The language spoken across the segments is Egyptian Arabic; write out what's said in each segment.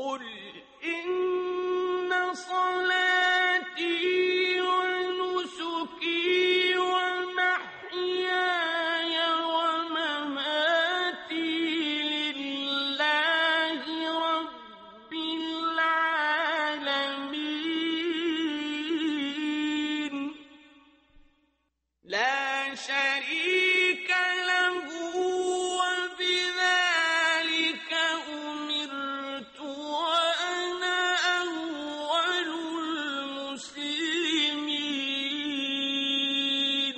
قل إن صلاتي ونسكي ومحياي ومماتي لله رب العالمين لا شريك له وبذلك أمرت وأنا أول المسلمين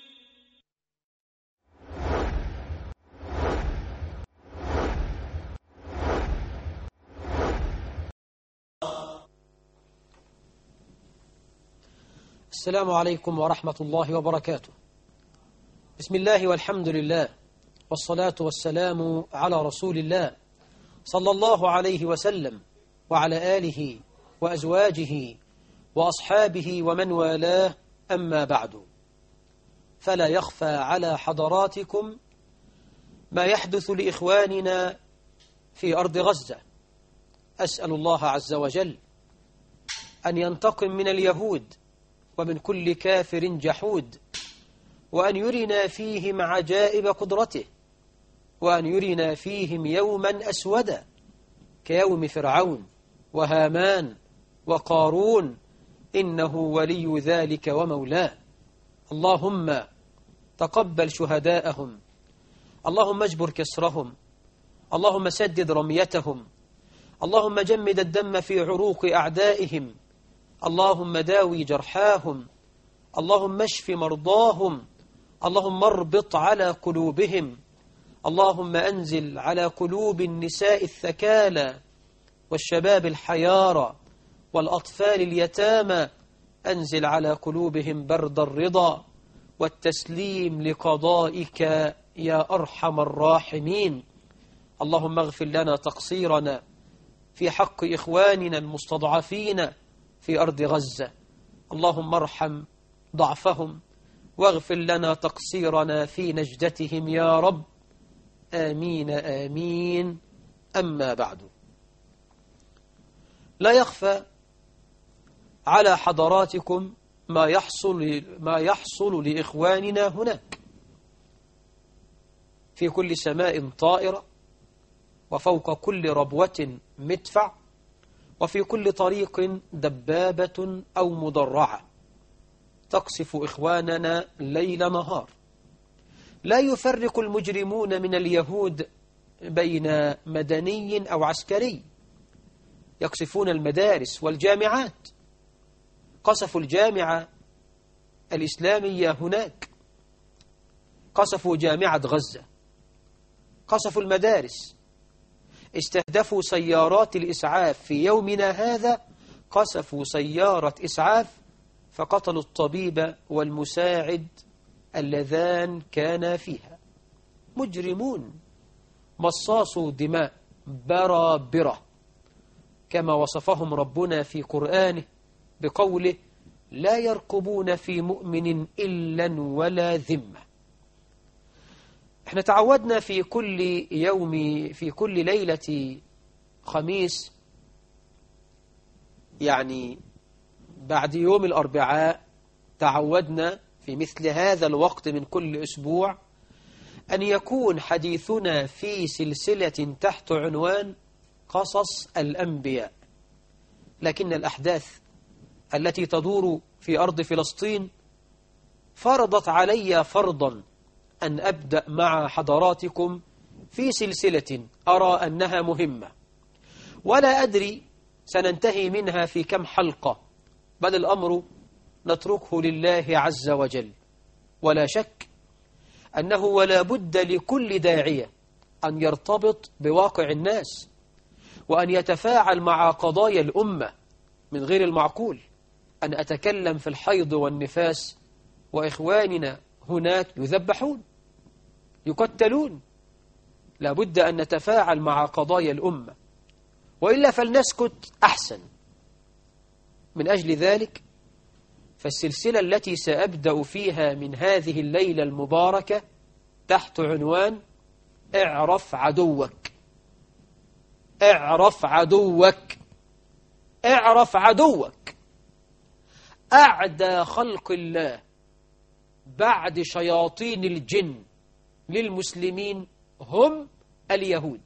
السلام عليكم ورحمة الله وبركاته بسم الله والحمد لله والصلاة والسلام على رسول الله صلى الله عليه وسلم وعلى آله وأزواجه وأصحابه ومن والاه أما بعد فلا يخفى على حضراتكم ما يحدث لإخواننا في أرض غزة أسأل الله عز وجل أن ينتقم من اليهود ومن كل كافر جحود وأن يرنا فيهم عجائب قدرته وأن يرنا فيهم يوما أسودا كيوم فرعون وهامان وقارون إنه ولي ذلك ومولاه اللهم تقبل شهداءهم اللهم اجبر كسرهم اللهم سدد رميتهم اللهم جمد الدم في عروق أعدائهم اللهم داوي جرحاهم اللهم اشف مرضاهم اللهم اربط على قلوبهم اللهم أنزل على قلوب النساء الثكالى والشباب الحيارى والأطفال اليتامى أنزل على قلوبهم برد الرضا والتسليم لقضائك يا أرحم الراحمين اللهم اغفر لنا تقصيرنا في حق إخواننا المستضعفين في أرض غزة اللهم ارحم ضعفهم واغفر لنا تقصيرنا في نجدتهم يا رب آمين آمين أما بعد لا يخفى على حضراتكم ما يحصل ما يحصل لإخواننا هناك في كل سماء طائرة وفوق كل ربوة مدفع وفي كل طريق دبابة أو مدرعة تقصف إخواننا ليل نهار لا يفرق المجرمون من اليهود بين مدني أو عسكري يقصفون المدارس والجامعات قصفوا الجامعة الإسلامية هناك قصفوا جامعة غزة قصفوا المدارس استهدفوا سيارات الإسعاف في يومنا هذا قصفوا سيارة إسعاف فقتلوا الطبيب والمساعد اللذان كانا فيها مجرمون مصاصوا دماء برابرة كما وصفهم ربنا في قرآنه بقوله لا يرقبون في مؤمن إلا ولا ذمة احنا تعودنا في كل يوم في كل ليلة خميس يعني بعد يوم الأربعاء تعودنا في مثل هذا الوقت من كل أسبوع أن يكون حديثنا في سلسلة تحت عنوان قصص الأنبياء لكن الأحداث التي تدور في أرض فلسطين فرضت علي فرضا أن أبدأ مع حضراتكم في سلسلة أرى أنها مهمة ولا أدري سننتهي منها في كم حلقة بل الأمر نتركه لله عز وجل ولا شك أنه ولا بد لكل داعية أن يرتبط بواقع الناس وأن يتفاعل مع قضايا الأمة من غير المعقول أن أتكلم في الحيض والنفاس وإخواننا هناك يذبحون يقتلون لابد أن نتفاعل مع قضايا الأمة وإلا فلنسكت أحسن من أجل ذلك فالسلسلة التي سأبدأ فيها من هذه الليلة المباركة تحت عنوان اعرف عدوك اعرف عدوك اعرف عدوك أعدى خلق الله بعد شياطين الجن للمسلمين هم اليهود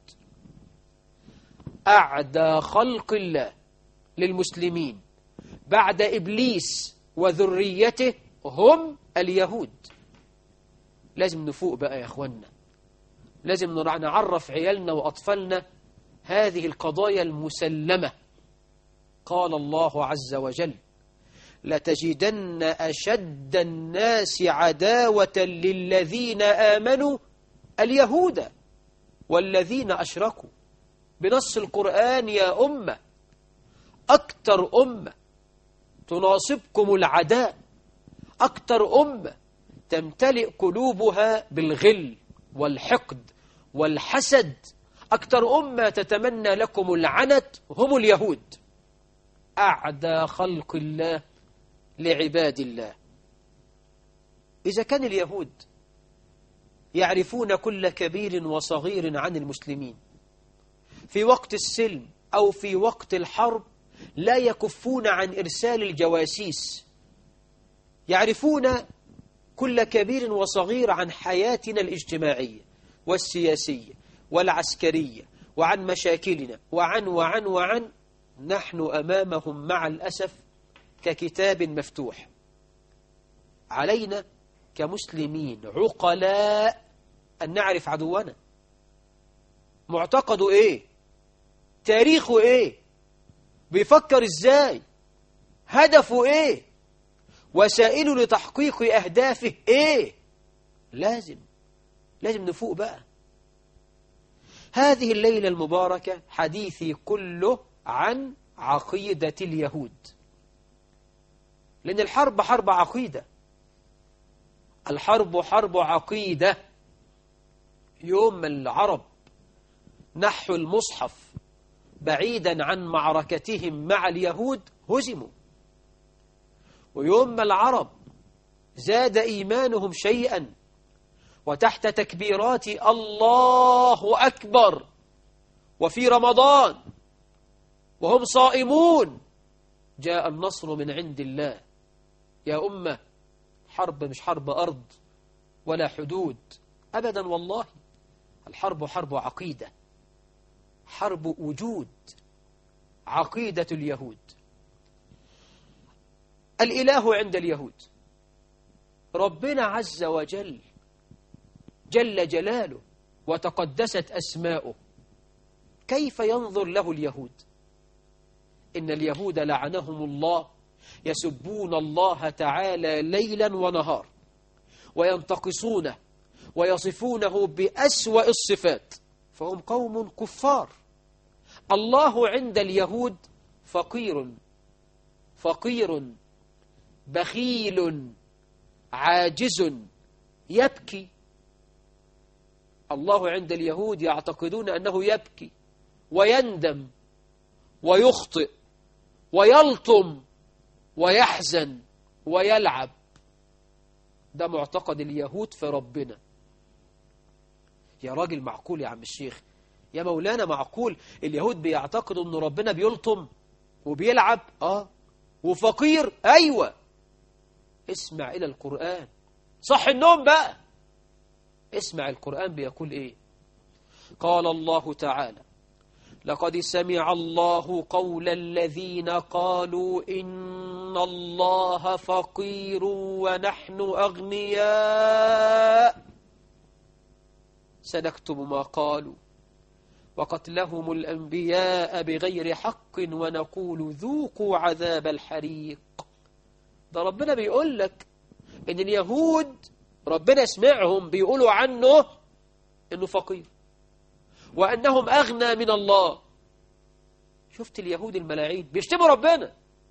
أعدى خلق الله للمسلمين بعد إبليس وذريته هم اليهود لازم نفوق بقى يا أخوانا لازم نعرف عيالنا وأطفالنا هذه القضايا المسلمة قال الله عز وجل لتجدن أشد الناس عداوة للذين آمنوا اليهود والذين أشركوا بنص القرآن يا أمة أكثر أمة تناصبكم العداء أكثر أمة تمتلئ قلوبها بالغل والحقد والحسد أكثر أمة تتمنى لكم العنت هم اليهود أعدى خلق الله لعباد الله إذا كان اليهود يعرفون كل كبير وصغير عن المسلمين في وقت السلم أو في وقت الحرب لا يكفون عن إرسال الجواسيس يعرفون كل كبير وصغير عن حياتنا الاجتماعية والسياسية والعسكرية وعن مشاكلنا وعن وعن وعن نحن أمامهم مع الأسف ككتاب مفتوح علينا كمسلمين عقلاء أن نعرف عدونا معتقده إيه تاريخه إيه بيفكر إزاي هدفه إيه وسائله لتحقيق أهدافه إيه لازم لازم نفوق بقى هذه الليلة المباركة حديثي كله عن عقيدة اليهود لأن الحرب حرب عقيدة الحرب حرب عقيدة يوم العرب نحوا المصحف بعيدا عن معركتهم مع اليهود هزموا ويوم ما العرب زاد إيمانهم شيئا وتحت تكبيرات الله أكبر وفي رمضان وهم صائمون جاء النصر من عند الله يا أمة حرب مش حرب أرض ولا حدود أبدا والله الحرب حرب عقيدة حرب وجود عقيدة اليهود الإله عند اليهود ربنا عز وجل جل جلاله وتقدست أسماؤه كيف ينظر له اليهود إن اليهود لعنهم الله يسبون الله تعالى ليلا ونهار وينتقصونه ويصفونه بأسوأ الصفات فهم قوم كفار الله عند اليهود فقير فقير بخيل عاجز يبكي الله عند اليهود يعتقدون أنه يبكي ويندم ويخطئ ويلطم ويحزن ويلعب ده معتقد اليهود في ربنا يا راجل معقول يا عم الشيخ يا مولانا معقول اليهود بيعتقدوا ان ربنا بيلطم وبيلعب اه وفقير ايوه اسمع الى القرآن صح النوم بقى اسمع القرآن بيقول ايه قال الله تعالى لقد سمع الله قول الذين قالوا إن الله فقير ونحن أغنياء سنكتب ما قالوا وقتلهم الأنبياء بغير حق ونقول ذوقوا عذاب الحريق ده ربنا بيقول لك إن اليهود ربنا يسمعهم بيقولوا عنه إنه فقير وأنهم أغنى من الله شفت اليهود الملاعين بيشتموا ربنا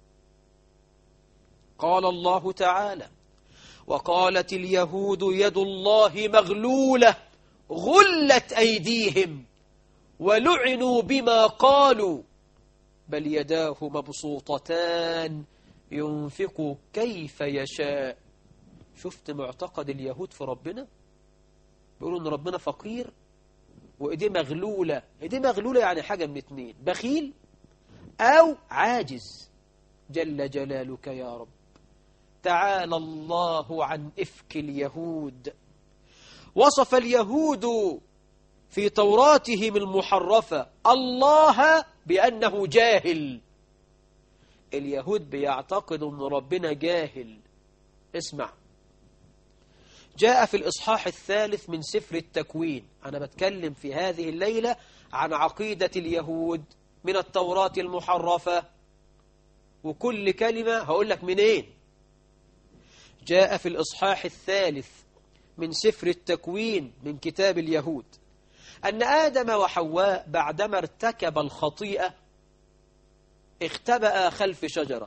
قال الله تعالى وقالت اليهود يد الله مغلولة غلت أيديهم ولعنوا بما قالوا بل يداه مبسوطتان ينفق كيف يشاء شفت معتقد اليهود في ربنا بيقولوا ان ربنا فقير وإيديه مغلولة إيديه مغلولة يعني حاجة من اتنين بخيل أو عاجز جل جلالك يا رب تعالى الله عن إفك اليهود وصف اليهود في توراتهم المحرفة الله بأنه جاهل اليهود بيعتقدوا أن ربنا جاهل اسمع جاء في الإصحاح الثالث من سفر التكوين أنا بتكلم في هذه الليلة عن عقيدة اليهود من التوراة المحرفة وكل كلمة هقول لك منين جاء في الإصحاح الثالث من سفر التكوين من كتاب اليهود أن آدم وحواء بعدما ارتكب الخطيئة اختبأ خلف شجرة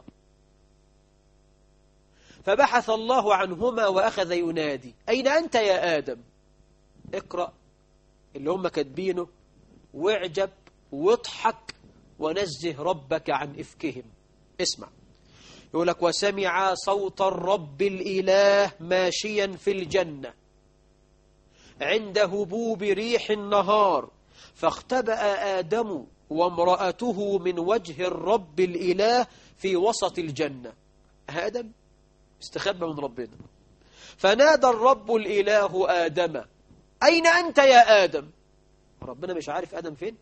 فبحث الله عنهما وأخذ ينادي أين أنت يا آدم اقرأ اللي هم كاتبينه واعجب واضحك ونزه ربك عن إفكهم اسمع يقول لك وسمع صوت الرب الإله ماشيا في الجنة عند هبوب ريح النهار فاختبأ آدم وامرأته من وجه الرب الإله في وسط الجنة آدم استخبى من ربنا فنادى الرب الإله آدم أين أنت يا آدم ربنا مش عارف آدم فين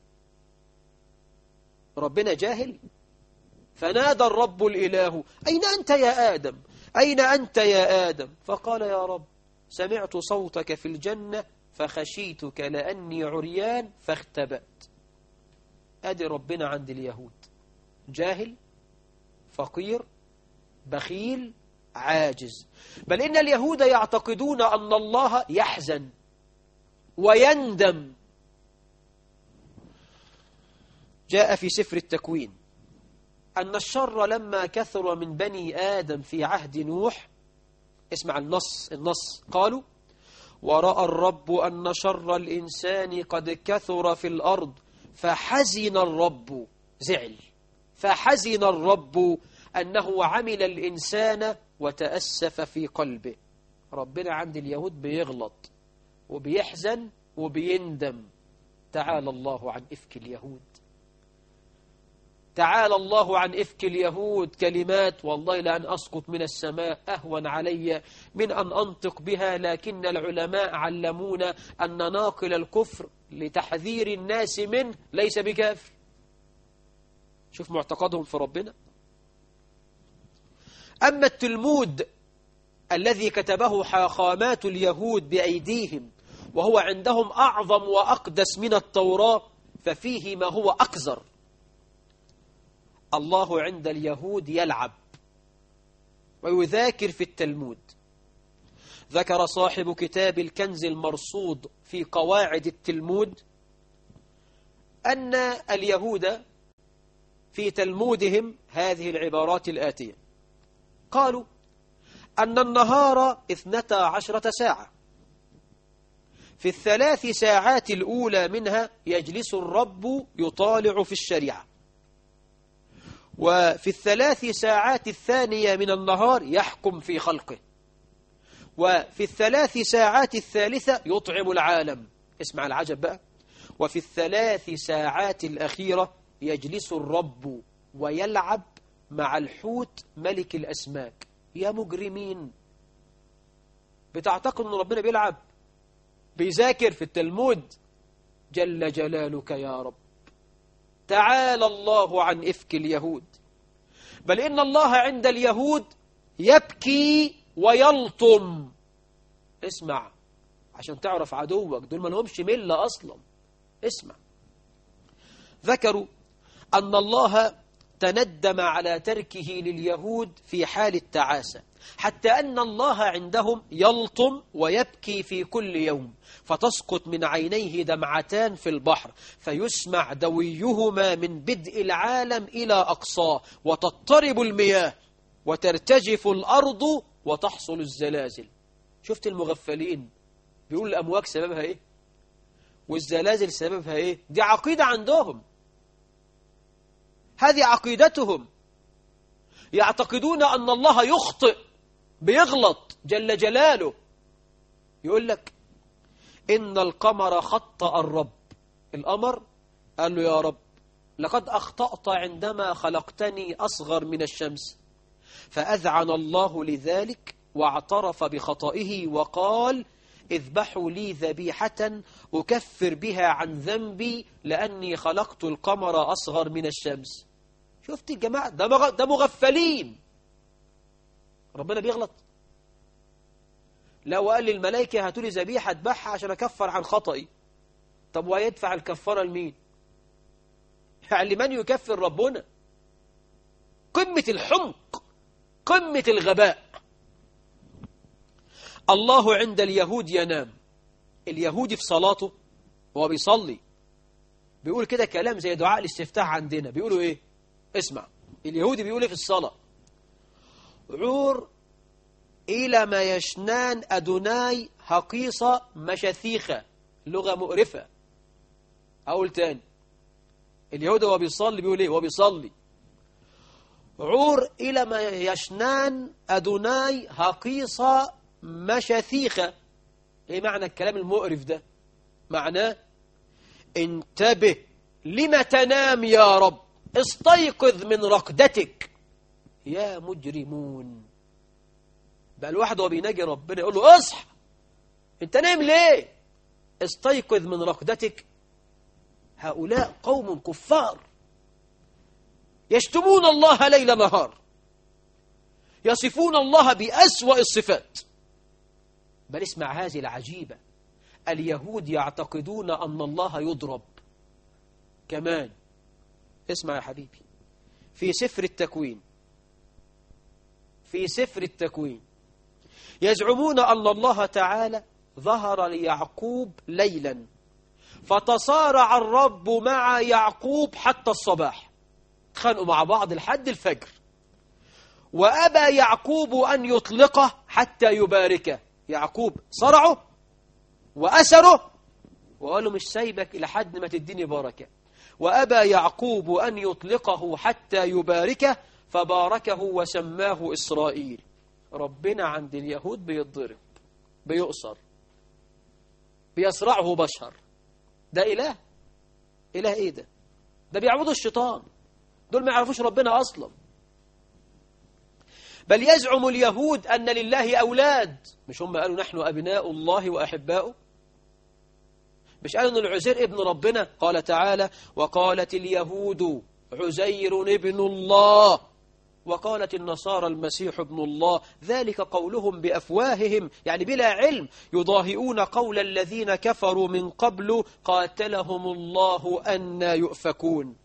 ربنا جاهل فنادى الرب الإله أين أنت يا آدم أين أنت يا آدم فقال يا رب سمعت صوتك في الجنة فخشيتك لأني عريان فاختبأت أدي ربنا عند اليهود جاهل فقير بخيل عاجز بل إن اليهود يعتقدون أن الله يحزن ويندم جاء في سفر التكوين أن الشر لما كثر من بني آدم في عهد نوح اسمع النص النص قالوا ورأى الرب أن شر الإنسان قد كثر في الأرض فحزن الرب زعل فحزن الرب أنه عمل الإنسان وتأسف في قلبه ربنا عند اليهود بيغلط وبيحزن وبيندم تعالى الله عن إفك اليهود تعالى الله عن إفك اليهود كلمات والله لأن أسقط من السماء أهون علي من أن أنطق بها لكن العلماء علمونا أن ناقل الكفر لتحذير الناس منه ليس بكافر شوف معتقدهم في ربنا أما التلمود الذي كتبه حاخامات اليهود بأيديهم وهو عندهم أعظم وأقدس من التوراة ففيه ما هو أكثر الله عند اليهود يلعب ويذاكر في التلمود ذكر صاحب كتاب الكنز المرصود في قواعد التلمود أن اليهود في تلمودهم هذه العبارات الآتية قالوا أن النهار اثنتا عشرة ساعة في الثلاث ساعات الأولى منها يجلس الرب يطالع في الشريعة وفي الثلاث ساعات الثانية من النهار يحكم في خلقه وفي الثلاث ساعات الثالثة يطعم العالم اسمع العجب بقى وفي الثلاث ساعات الأخيرة يجلس الرب ويلعب مع الحوت ملك الأسماك يا مجرمين بتعتقد أن ربنا بيلعب بيذاكر في التلمود جل جلالك يا رب تعالى الله عن إفك اليهود بل إن الله عند اليهود يبكي ويلطم اسمع عشان تعرف عدوك دول ما لهمش ملة أصلا اسمع ذكروا أن الله تندم على تركه لليهود في حال التعاسة حتى أن الله عندهم يلطم ويبكي في كل يوم فتسقط من عينيه دمعتان في البحر فيسمع دويهما من بدء العالم إلى أقصاه وتضطرب المياه وترتجف الأرض وتحصل الزلازل شفت المغفلين بيقول الأمواج سببها إيه والزلازل سببها إيه دي عقيدة عندهم هذه عقيدتهم يعتقدون أن الله يخطئ بيغلط جل جلاله يقول لك إن القمر خطأ الرب القمر قال له يا رب لقد أخطأت عندما خلقتني أصغر من الشمس فأذعن الله لذلك واعترف بخطئه وقال اذبحوا لي ذبيحة أكفر بها عن ذنبي لأني خلقت القمر أصغر من الشمس شفت الجماعة ده, مغ... ده مغفلين ربنا بيغلط لو قال للملائكة هاتوا لي ذبيحة اذبحها عشان أكفر عن خطئي طب ويدفع الكفارة لمين يعني لمن يكفر ربنا قمة الحمق قمة الغباء الله عند اليهود ينام اليهودي في صلاته وهو بيصلي بيقول كده كلام زي دعاء الاستفتاح عندنا بيقولوا ايه اسمع اليهودي بيقول ايه في الصلاة عور إلى ما يشنان أدوناي هقيصة مشاثيخة لغة مقرفة أقول تاني اليهودي وهو بيصلي بيقول ايه وهو بيصلي عور إلى ما يشنان أدوناي هقيصة مشاثيخة ايه معنى الكلام المقرف ده معناه انتبه لم تنام يا رب استيقظ من رقدتك يا مجرمون بقى الواحد وهو بيناجي ربنا يقول له اصحى انت نايم ليه استيقظ من رقدتك هؤلاء قوم كفار يشتمون الله ليل نهار يصفون الله بأسوأ الصفات بل اسمع هذه العجيبة اليهود يعتقدون أن الله يضرب كمان اسمع يا حبيبي في سفر التكوين في سفر التكوين يزعمون أن الله تعالى ظهر ليعقوب ليلا فتصارع الرب مع يعقوب حتى الصباح اتخانقوا مع بعض لحد الفجر وأبى يعقوب أن يطلقه حتى يباركه يعقوب صرعه وأسره وقال له مش سايبك إلى حد ما تديني بركة وأبى يعقوب أن يطلقه حتى يباركه فباركه وسماه إسرائيل ربنا عند اليهود بيتضرب بيؤصر بيصرعه بشر ده إله إله إيه ده ده بيعبدوا الشيطان دول ما يعرفوش ربنا أصلا بل يزعم اليهود أن لله أولاد مش هم قالوا نحن أبناء الله وأحباؤه مش قالوا أن العزير ابن ربنا قال تعالى وقالت اليهود عزير ابن الله وقالت النصارى المسيح ابن الله ذلك قولهم بأفواههم يعني بلا علم يضاهئون قول الذين كفروا من قبل قاتلهم الله أن يؤفكون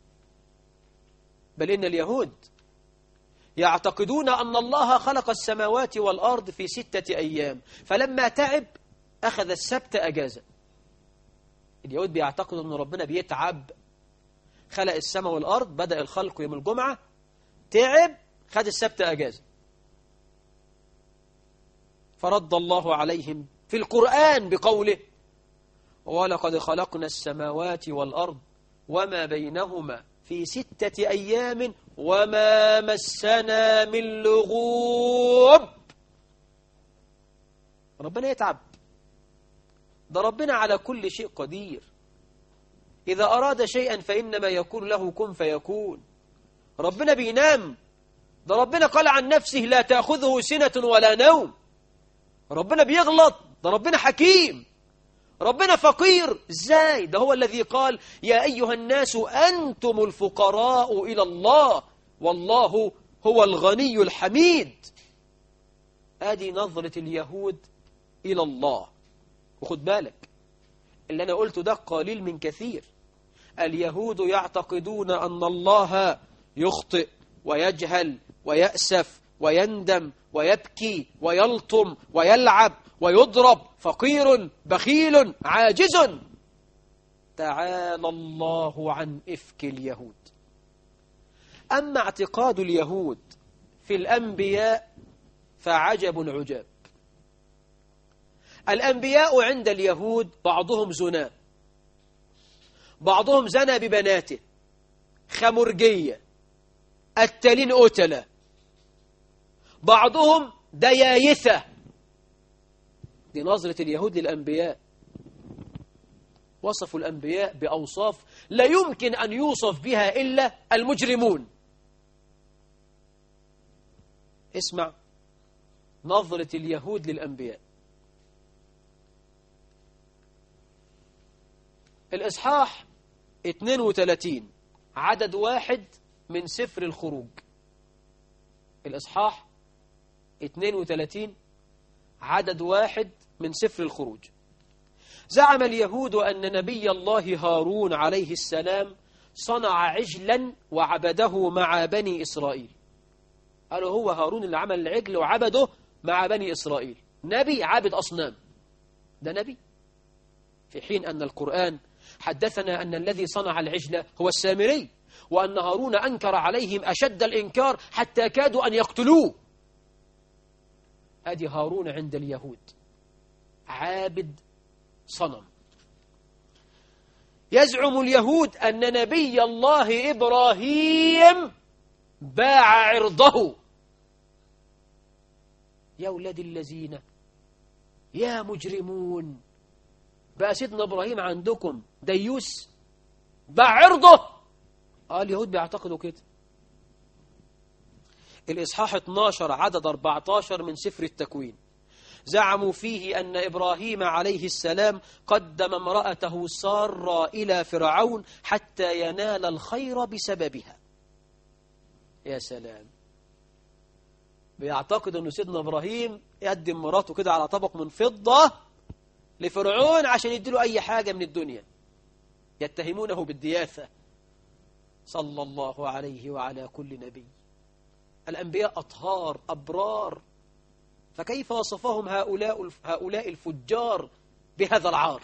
بل إن اليهود يعتقدون أن الله خلق السماوات والأرض في ستة أيام فلما تعب أخذ السبت أجازة اليهود بيعتقدوا أن ربنا بيتعب خلق السماء والأرض بدأ الخلق يوم الجمعة تعب خد السبت أجازة فرد الله عليهم في القرآن بقوله ولقد خلقنا السماوات والأرض وما بينهما في ستة أيام وما مسنا من لغوب ربنا يتعب ده ربنا على كل شيء قدير إذا أراد شيئا فإنما يكون له كن فيكون ربنا بينام ده ربنا قال عن نفسه لا تأخذه سنة ولا نوم ربنا بيغلط ده ربنا حكيم ربنا فقير ازاي ده هو الذي قال يا أيها الناس أنتم الفقراء إلى الله والله هو الغني الحميد ادي نظرة اليهود إلى الله وخد بالك اللي أنا قلته ده قليل من كثير اليهود يعتقدون أن الله يخطئ ويجهل ويأسف ويندم ويبكي ويلطم ويلعب ويضرب فقير بخيل عاجز تعالى الله عن إفك اليهود أما اعتقاد اليهود في الأنبياء فعجب عجاب الأنبياء عند اليهود بعضهم زنا بعضهم زنى ببناته خمرجية التلين أتلة بعضهم ديايثة دي نظرة اليهود للأنبياء وصفوا الأنبياء بأوصاف لا يمكن أن يوصف بها إلا المجرمون اسمع نظرة اليهود للأنبياء الإصحاح 32 عدد واحد من سفر الخروج الإصحاح 32 عدد واحد من سفر الخروج زعم اليهود أن نبي الله هارون عليه السلام صنع عجلا وعبده مع بني إسرائيل قالوا هو هارون اللي عمل العجل وعبده مع بني إسرائيل نبي عابد أصنام ده نبي في حين أن القرآن حدثنا أن الذي صنع العجل هو السامري وأن هارون أنكر عليهم أشد الإنكار حتى كادوا أن يقتلوه أدي هارون عند اليهود عابد صنم يزعم اليهود أن نبي الله إبراهيم باع عرضه يا ولاد الذين يا مجرمون بقى سيدنا إبراهيم عندكم ديوس باع عرضه آه اليهود بيعتقدوا كده الإصحاح 12 عدد 14 من سفر التكوين زعموا فيه أن إبراهيم عليه السلام قدم امرأته سارة إلى فرعون حتى ينال الخير بسببها يا سلام بيعتقد أن سيدنا إبراهيم يقدم مراته كده على طبق من فضة لفرعون عشان يديله أي حاجة من الدنيا يتهمونه بالدياثة صلى الله عليه وعلى كل نبي الأنبياء أطهار أبرار فكيف وصفهم هؤلاء هؤلاء الفجار بهذا العار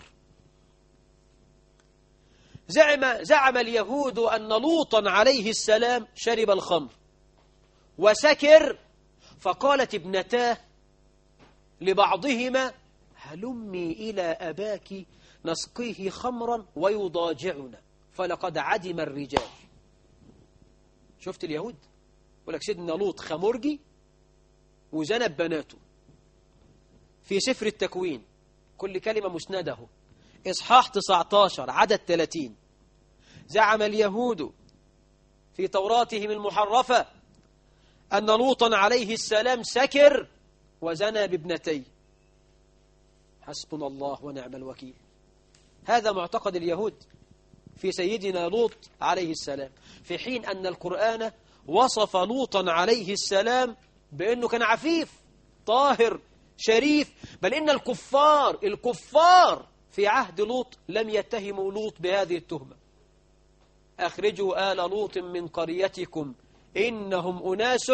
زعم زعم اليهود أن لوطا عليه السلام شرب الخمر وسكر فقالت ابنتاه لبعضهما هلمي إلى أباك نسقيه خمرا ويضاجعنا فلقد عدم الرجال شفت اليهود يقول لك سيدنا لوط خمرجي وزنب بناته في سفر التكوين كل كلمة مسنده إصحاح 19 عدد 30 زعم اليهود في توراتهم المحرفة أن لوطا عليه السلام سكر وزنى بابنتي حسبنا الله ونعم الوكيل هذا معتقد اليهود في سيدنا لوط عليه السلام في حين أن القرآن وصف لوطا عليه السلام بأنه كان عفيف طاهر شريف بل إن الكفار الكفار في عهد لوط لم يتهموا لوط بهذه التهمة أخرجوا آل لوط من قريتكم إنهم أناس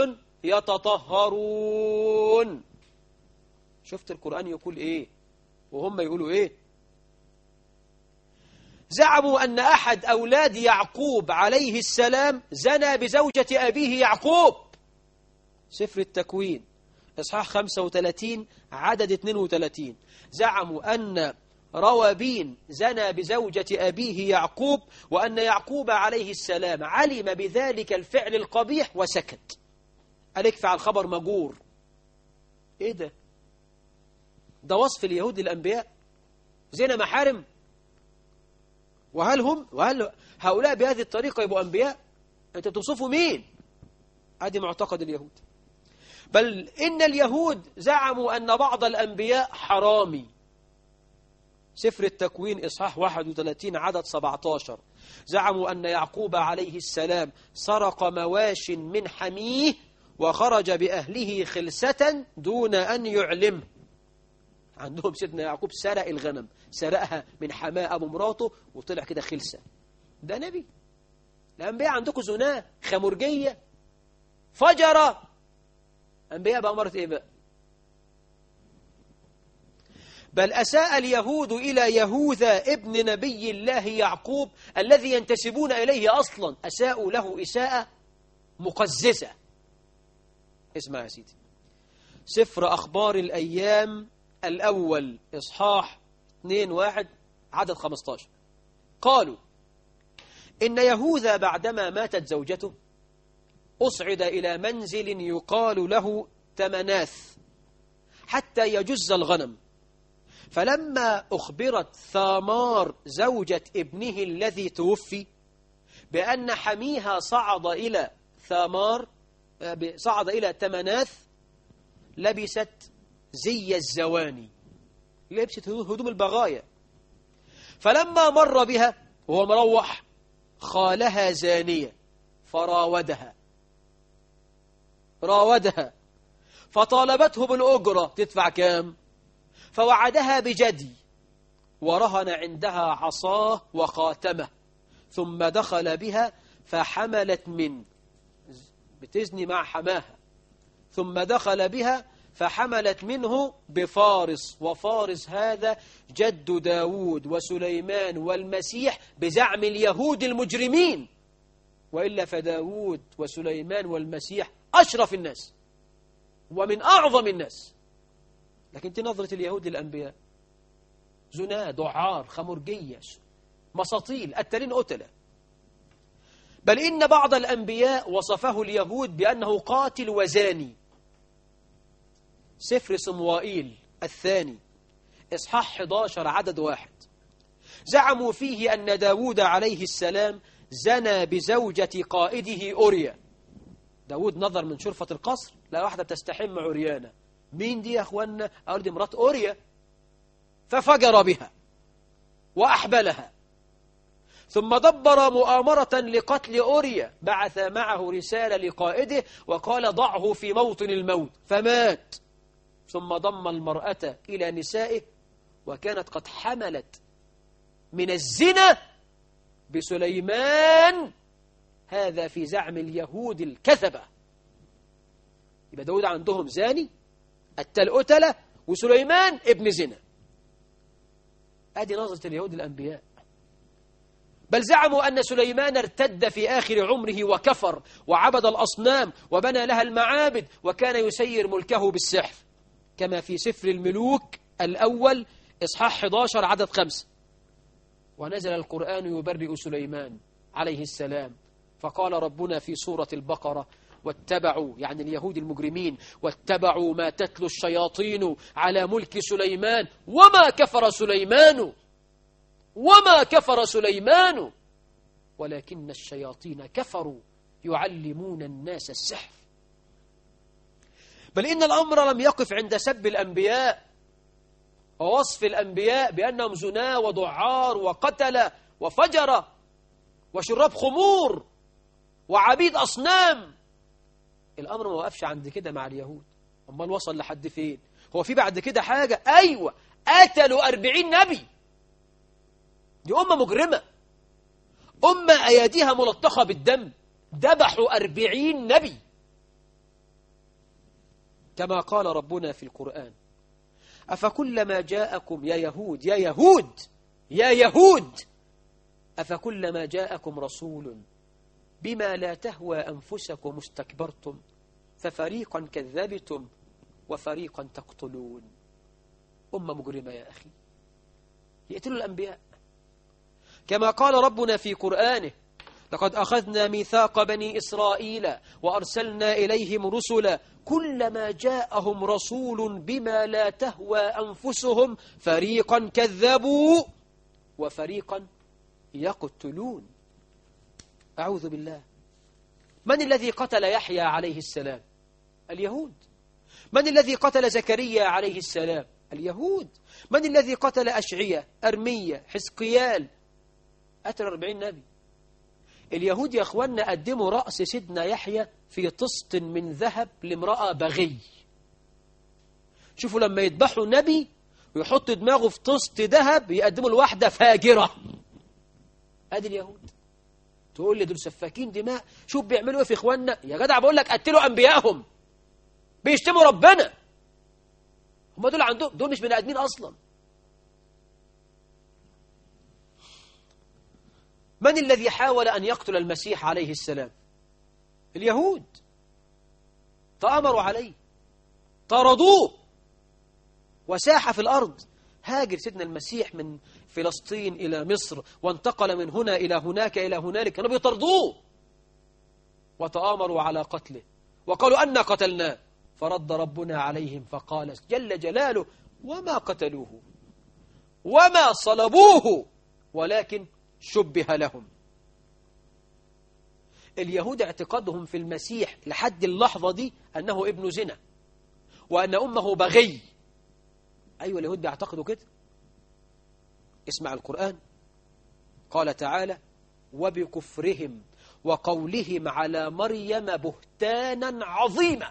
يتطهرون شفت القرآن يقول إيه وهم يقولوا إيه زعموا أن أحد أولاد يعقوب عليه السلام زنى بزوجة أبيه يعقوب سفر التكوين إصحاح 35 عدد 32 زعموا أن روابين زنى بزوجة أبيه يعقوب وأن يعقوب عليه السلام علم بذلك الفعل القبيح وسكت قال فعل خبر مجور إيه ده ده وصف اليهود للأنبياء زنا محارم وهل هم وهل هؤلاء بهذه الطريقة يبقوا أنبياء أنت توصفوا مين هذه معتقد اليهود بل إن اليهود زعموا أن بعض الأنبياء حرامي سفر التكوين إصحاح 31 عدد 17 زعموا أن يعقوب عليه السلام سرق مواش من حميه وخرج بأهله خلسة دون أن يعلمه عندهم سيدنا يعقوب سرق الغنم سرقها من حماه أبو مراته وطلع كده خلسة ده نبي الأنبياء عندكم زناه خمرجية فجرة أنبياء بقى مرت إيه بقى بل أساء اليهود إلى يهوذا ابن نبي الله يعقوب الذي ينتسبون إليه أصلا أساءوا له إساءة مقززة اسمع يا سيدي سفر أخبار الأيام الأول إصحاح 2 واحد عدد 15 قالوا إن يهوذا بعدما ماتت زوجته أصعد إلى منزل يقال له تمناث حتى يجز الغنم فلما أخبرت ثامار زوجة ابنه الذي توفي بأن حميها صعد إلى ثامار صعد إلى تمناث لبست زي الزواني لبست هدوم البغايا فلما مر بها وهو مروح خالها زانية فراودها راودها فطالبته بالأجرة تدفع كام فوعدها بجدي ورهن عندها عصاه وخاتمه ثم دخل بها فحملت من بتزني مع حماها ثم دخل بها فحملت منه بفارس وفارس هذا جد داود وسليمان والمسيح بزعم اليهود المجرمين وإلا فداود وسليمان والمسيح أشرف الناس ومن أعظم الناس لكن تنظرة اليهود للأنبياء زنا دعار خمرجية مساطيل التلين قتلة بل إن بعض الأنبياء وصفه اليهود بأنه قاتل وزاني سفر صموائيل الثاني إصحاح 11 عدد واحد زعموا فيه أن داود عليه السلام زنى بزوجة قائده أوريا داود نظر من شرفة القصر لا واحدة بتستحم عريانة مين دي يا أخوانا قال دي مرات أوريا ففجر بها وأحبلها ثم دبر مؤامرة لقتل أوريا بعث معه رسالة لقائده وقال ضعه في موطن الموت فمات ثم ضم المرأة إلى نسائه وكانت قد حملت من الزنا بسليمان هذا في زعم اليهود الكذبة يبقى داود عندهم زاني التلقتلة وسليمان ابن زنا هذه نظرة اليهود الأنبياء بل زعموا أن سليمان ارتد في آخر عمره وكفر وعبد الأصنام وبنى لها المعابد وكان يسير ملكه بالسحر كما في سفر الملوك الأول إصحاح 11 عدد خمسة ونزل القرآن يبرئ سليمان عليه السلام فقال ربنا في سورة البقرة واتبعوا يعني اليهود المجرمين واتبعوا ما تتلو الشياطين على ملك سليمان وما كفر سليمان وما كفر سليمان ولكن الشياطين كفروا يعلمون الناس السحر بل إن الأمر لم يقف عند سب الأنبياء ووصف الأنبياء بأنهم زنا ودعار وقتل وفجر وشراب خمور وعبيد أصنام الأمر ما وقفش عند كده مع اليهود أمال وصل لحد فين هو في بعد كده حاجة أيوة قتلوا أربعين نبي دي أمة مجرمة أمة أياديها ملطخة بالدم ذبحوا أربعين نبي كما قال ربنا في القرآن أفكلما جاءكم يا يهود يا يهود يا يهود أفكلما جاءكم رسول بما لا تهوى أنفسكم استكبرتم ففريقا كذبتم وفريقا تقتلون أمة مجرمة يا أخي يقتلوا الأنبياء كما قال ربنا في قرآنه لقد أخذنا ميثاق بني إسرائيل وأرسلنا إليهم رسلا كلما جاءهم رسول بما لا تهوى أنفسهم فريقا كذبوا وفريقا يقتلون أعوذ بالله من الذي قتل يحيى عليه السلام اليهود من الذي قتل زكريا عليه السلام اليهود من الذي قتل أشعية أرمية حزقيال قتل أربعين نبي اليهود يا أخوانا قدموا رأس سيدنا يحيى في طست من ذهب لامرأة بغي شوفوا لما يذبحوا نبي ويحط دماغه في طست ذهب يقدموا الواحدة فاجرة ادي اليهود تقول لي دول سفاكين دماء شوف بيعملوا ايه في اخواننا يا جدع بقول لك قتلوا انبيائهم بيشتموا ربنا هم دول عندهم دول مش بني ادمين اصلا من الذي حاول ان يقتل المسيح عليه السلام اليهود تامروا عليه طردوه وساح في الارض هاجر سيدنا المسيح من فلسطين إلى مصر وانتقل من هنا إلى هناك إلى هنالك كانوا بيطردوه وتآمروا على قتله وقالوا أنا قتلناه فرد ربنا عليهم فقال جل جلاله وما قتلوه وما صلبوه ولكن شبه لهم اليهود اعتقادهم في المسيح لحد اللحظة دي أنه ابن زنا وأن أمه بغي أيوة اليهود بيعتقدوا كده اسمع القرآن قال تعالى وبكفرهم وقولهم على مريم بهتانا عظيما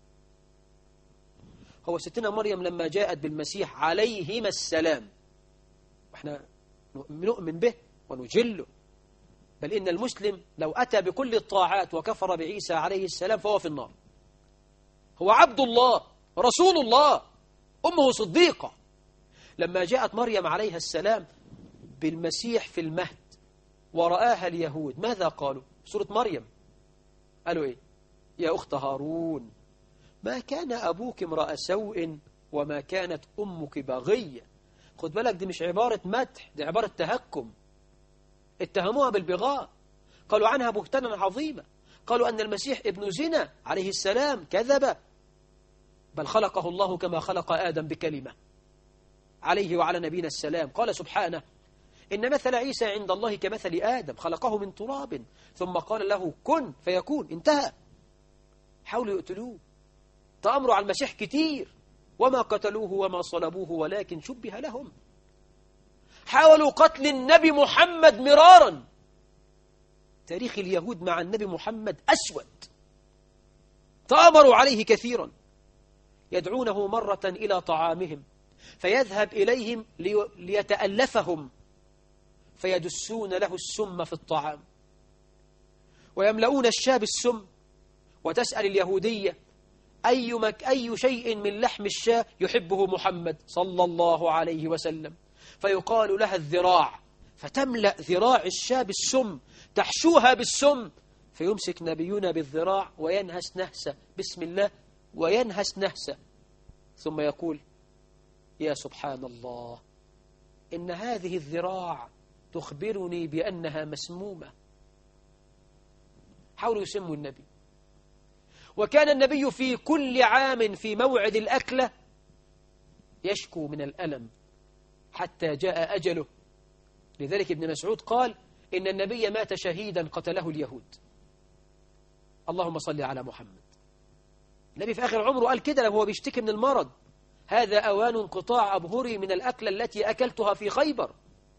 هو ستنا مريم لما جاءت بالمسيح عليهما السلام واحنا نؤمن به ونجله بل إن المسلم لو أتى بكل الطاعات وكفر بعيسى عليه السلام فهو في النار هو عبد الله رسول الله أمه صديقة لما جاءت مريم عليها السلام بالمسيح في المهد ورآها اليهود ماذا قالوا سورة مريم قالوا إيه يا أخت هارون ما كان أبوك امرأ سوء وما كانت أمك بغية خد بالك دي مش عبارة مدح دي عبارة تهكم اتهموها بالبغاء قالوا عنها بهتانا عظيما قالوا أن المسيح ابن زنا عليه السلام كذب بل خلقه الله كما خلق آدم بكلمة عليه وعلى نبينا السلام قال سبحانه إن مثل عيسى عند الله كمثل آدم خلقه من تراب ثم قال له كن فيكون انتهى حاولوا يقتلوه تأمروا على المسيح كتير وما قتلوه وما صلبوه ولكن شبه لهم حاولوا قتل النبي محمد مرارا تاريخ اليهود مع النبي محمد أسود تأمروا عليه كثيرا يدعونه مرة إلى طعامهم فيذهب إليهم ليتألفهم فيدسون له السم في الطعام ويملؤون الشاب السم وتسأل اليهودية أي, مك أي شيء من لحم الشاة يحبه محمد صلى الله عليه وسلم فيقال لها الذراع فتملأ ذراع الشاة بالسم تحشوها بالسم فيمسك نبينا بالذراع وينهس نهسة بسم الله وينهس نهسة ثم يقول يا سبحان الله إن هذه الذراع تخبرني بأنها مسمومة حاولوا يسموا النبي وكان النبي في كل عام في موعد الأكلة يشكو من الألم حتى جاء أجله لذلك ابن مسعود قال إن النبي مات شهيدا قتله اليهود اللهم صل على محمد النبي في آخر عمره قال كده وهو بيشتكي من المرض هذا أوان انقطاع أبهري من الأكلة التي أكلتها في خيبر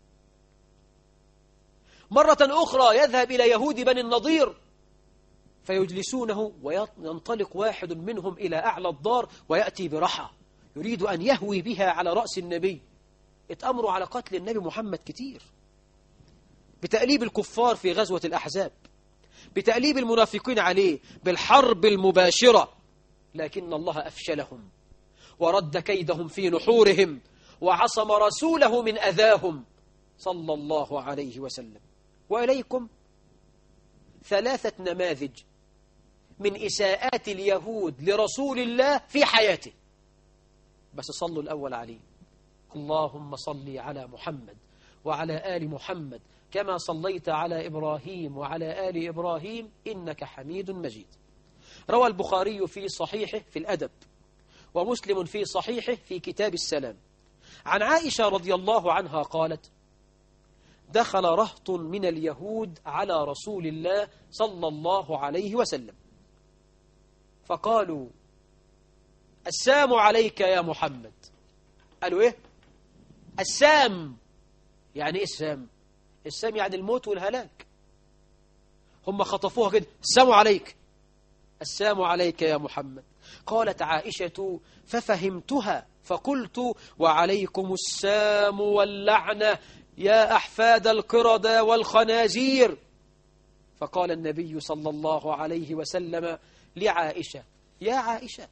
مرة أخرى يذهب إلى يهود بني النضير فيجلسونه وينطلق واحد منهم إلى أعلى الدار ويأتي برحى يريد أن يهوي بها على رأس النبي اتأمروا على قتل النبي محمد كتير بتأليب الكفار في غزوة الأحزاب بتأليب المنافقين عليه بالحرب المباشرة لكن الله أفشلهم ورد كيدهم في نحورهم وعصم رسوله من أذاهم صلى الله عليه وسلم وإليكم ثلاثة نماذج من إساءات اليهود لرسول الله في حياته بس صلوا الأول عليه اللهم صل على محمد وعلى آل محمد كما صليت على إبراهيم وعلى آل إبراهيم إنك حميد مجيد روى البخاري في صحيحه في الأدب ومسلم في صحيحه في كتاب السلام عن عائشة رضي الله عنها قالت دخل رهط من اليهود على رسول الله صلى الله عليه وسلم فقالوا السام عليك يا محمد قالوا ايه السام يعني ايه السام السام يعني الموت والهلاك هم خطفوها كده السام عليك السام عليك يا محمد قالت عائشة ففهمتها فقلت وعليكم السام واللعنة يا أحفاد القردة والخنازير فقال النبي صلى الله عليه وسلم لعائشة يا عائشة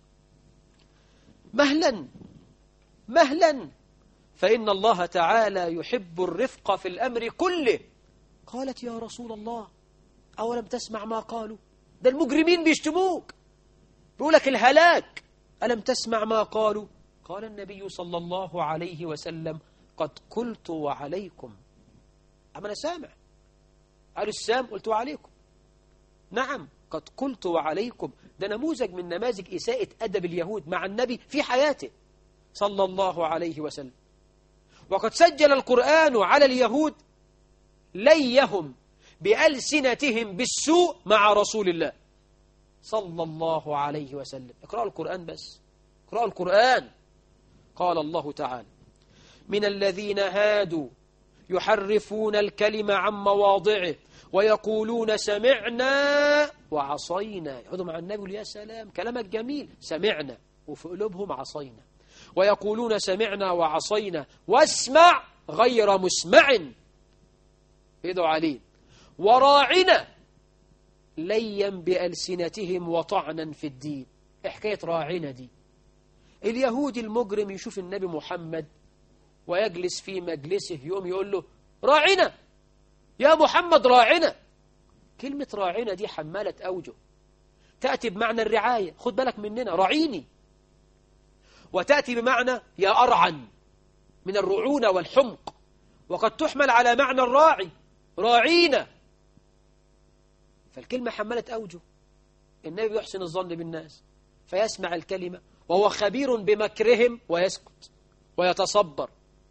مهلا مهلا فإن الله تعالى يحب الرفق في الأمر كله قالت يا رسول الله أولم تسمع ما قالوا ده المجرمين بيشتموك بيقولك الهلاك ألم تسمع ما قالوا قال النبي صلى الله عليه وسلم قد قلت وعليكم أما أنا سامع قالوا السام قلت وعليكم نعم قد قلت وعليكم ده نموذج من نماذج إساءة أدب اليهود مع النبي في حياته صلى الله عليه وسلم وقد سجل القرآن على اليهود ليهم بألسنتهم بالسوء مع رسول الله صلى الله عليه وسلم اقرأوا القرآن بس اقرأوا القرآن قال الله تعالى من الذين هادوا يحرفون الكلمة عن مواضعه ويقولون سمعنا وعصينا يقعدوا مع النبي يا سلام كلامك جميل سمعنا وفي قلوبهم عصينا ويقولون سمعنا وعصينا واسمع غير مسمع ادعوا عليه وراعنا ليا بألسنتهم وطعنا في الدين حكاية راعنا دي اليهودي المجرم يشوف النبي محمد ويجلس في مجلسه يوم يقول له راعنا يا محمد راعنا كلمة راعنا دي حمالة أوجه تأتي بمعنى الرعاية خد بالك مننا راعيني وتأتي بمعنى يا أرعن من الرعونة والحمق وقد تحمل على معنى الراعي راعينا فالكلمة حملة أوجه النبي يحسن الظن بالناس فيسمع الكلمة وهو خبير بمكرهم ويسكت ويتصبر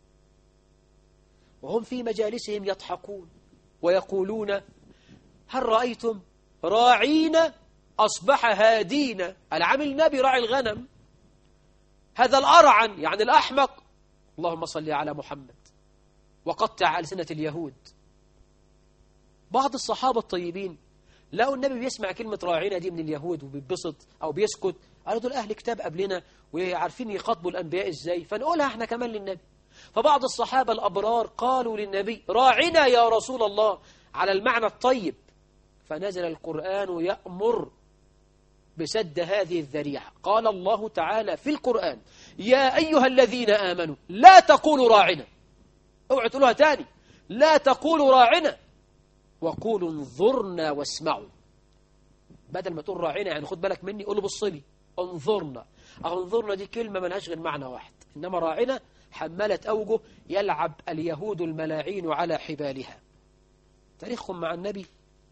وهم في مجالسهم يضحكون ويقولون هل رأيتم راعين أصبح هادين العامل النبي راعي الغنم هذا الأرعن يعني الأحمق اللهم صل على محمد وقطع ألسنة اليهود بعض الصحابة الطيبين لقوا النبي بيسمع كلمة راعينا دي من اليهود وبيتبسط أو بيسكت قالوا دول أهل كتاب قبلنا وعارفين يخاطبوا الأنبياء إزاي فنقولها احنا كمان للنبي فبعض الصحابة الأبرار قالوا للنبي راعنا يا رسول الله على المعنى الطيب فنزل القرآن يأمر بسد هذه الذريعة قال الله تعالى في القرآن يا أيها الذين آمنوا لا تقولوا راعنا اوعوا تقولوها تاني لا تقولوا راعنا وقولوا انظرنا واسمعوا بدل ما تقول راعنا يعني خد بالك مني قولوا بص لي انظرنا انظرنا دي كلمة ملهاش غير معنى واحد إنما راعنا حملة أوجه يلعب اليهود الملاعين على حبالها تاريخهم مع النبي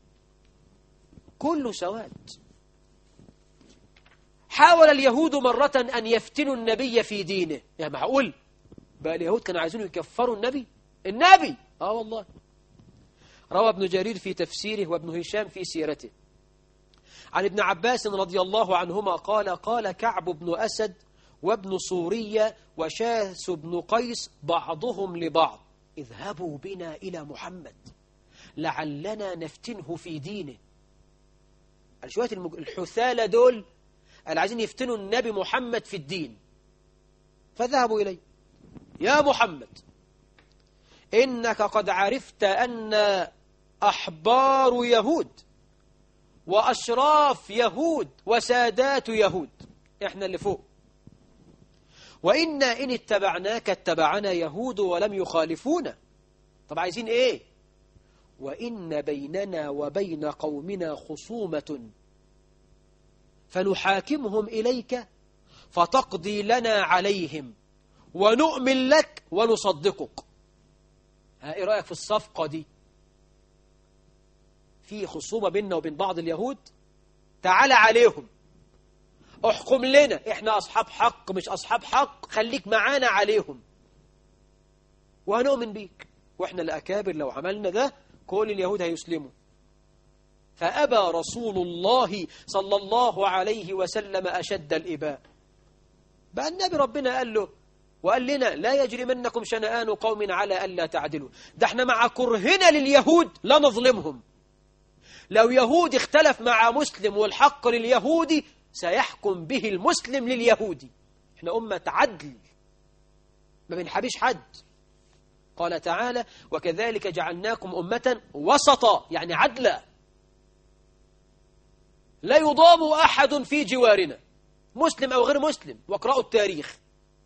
كله سواد حاول اليهود مرة أن يفتنوا النبي في دينه يا معقول بقى اليهود كانوا عايزين يكفروا النبي النبي آه والله روى ابن جرير في تفسيره وابن هشام في سيرته عن ابن عباس رضي الله عنهما قال قال كعب بن أسد وابن سورية وشاس بن قيس بعضهم لبعض اذهبوا بنا إلى محمد لعلنا نفتنه في دينه شوية الحثالة دول اللي عايزين يفتنوا النبي محمد في الدين فذهبوا إليه يا محمد إنك قد عرفت أن أحبار يهود وأشراف يهود وسادات يهود إحنا اللي فوق وإنا إن اتبعناك اتبعنا يهود ولم يخالفونا طب عايزين إيه وإن بيننا وبين قومنا خصومة فنحاكمهم إليك فتقضي لنا عليهم ونؤمن لك ونصدقك ها إيه رأيك في الصفقة دي في خصومة بيننا وبين بعض اليهود تعال عليهم احكم لنا احنا أصحاب حق مش أصحاب حق خليك معانا عليهم وهنؤمن بيك واحنا الأكابر لو عملنا ده كل اليهود هيسلموا فأبى رسول الله صلى الله عليه وسلم أشد الإباء بقى النبي ربنا قال له وقال لنا لا يجرمنكم شنآن قوم على ألا تعدلوا ده احنا مع كرهنا لليهود لا نظلمهم لو يهودي اختلف مع مسلم والحق لليهودي سيحكم به المسلم لليهودي احنا أمة عدل ما بنحبيش حد قال تعالى وكذلك جعلناكم أمة وسطا يعني عدلا لا يضام أحد في جوارنا مسلم أو غير مسلم واقرأوا التاريخ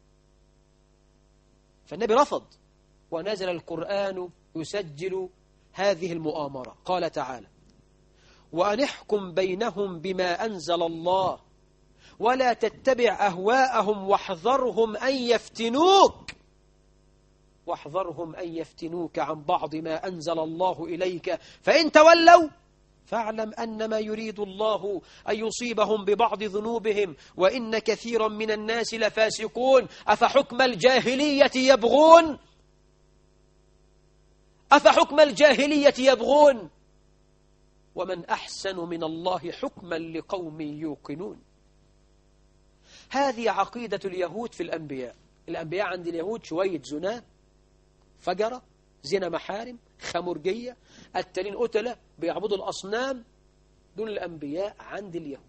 فالنبي رفض ونزل القرآن يسجل هذه المؤامرة قال تعالى وأن احكم بينهم بما أنزل الله ولا تتبع أهواءهم واحذرهم أن يفتنوك واحذرهم أن يفتنوك عن بعض ما أنزل الله إليك فإن تولوا فاعلم أنما يريد الله أن يصيبهم ببعض ذنوبهم وإن كثيرا من الناس لفاسقون أفحكم الجاهلية يبغون أفحكم الجاهلية يبغون ومن أحسن من الله حكما لقوم يوقنون هذه عقيدة اليهود في الأنبياء الأنبياء عند اليهود شوية زنا فجرة زنا محارم خمرجية التالين قتلة بيعبدوا الأصنام دول الأنبياء عند اليهود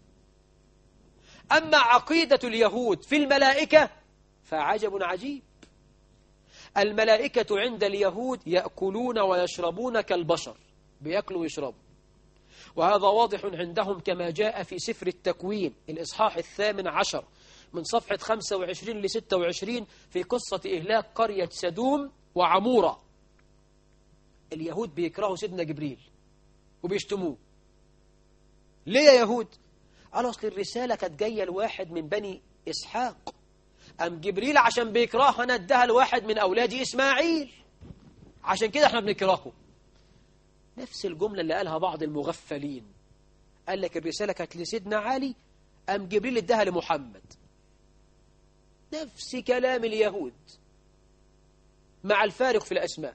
أما عقيدة اليهود في الملائكة فعجب عجيب الملائكة عند اليهود يأكلون ويشربون كالبشر بيأكلوا ويشربوا وهذا واضح عندهم كما جاء في سفر التكوين الإصحاح الثامن عشر من صفحة 25 ل 26 في قصة إهلاك قرية سدوم وعمورة اليهود بيكرهوا سيدنا جبريل وبيشتموه ليه يا يهود؟ قالوا أصل الرسالة كانت جاية لواحد من بني إسحاق أم جبريل عشان بيكرهها أنا اداها لواحد من أولاد إسماعيل عشان كده احنا بنكرهه نفس الجملة اللي قالها بعض المغفلين قال لك الرسالة كانت لسيدنا علي أم جبريل اداها لمحمد نفس كلام اليهود مع الفارق في الأسماء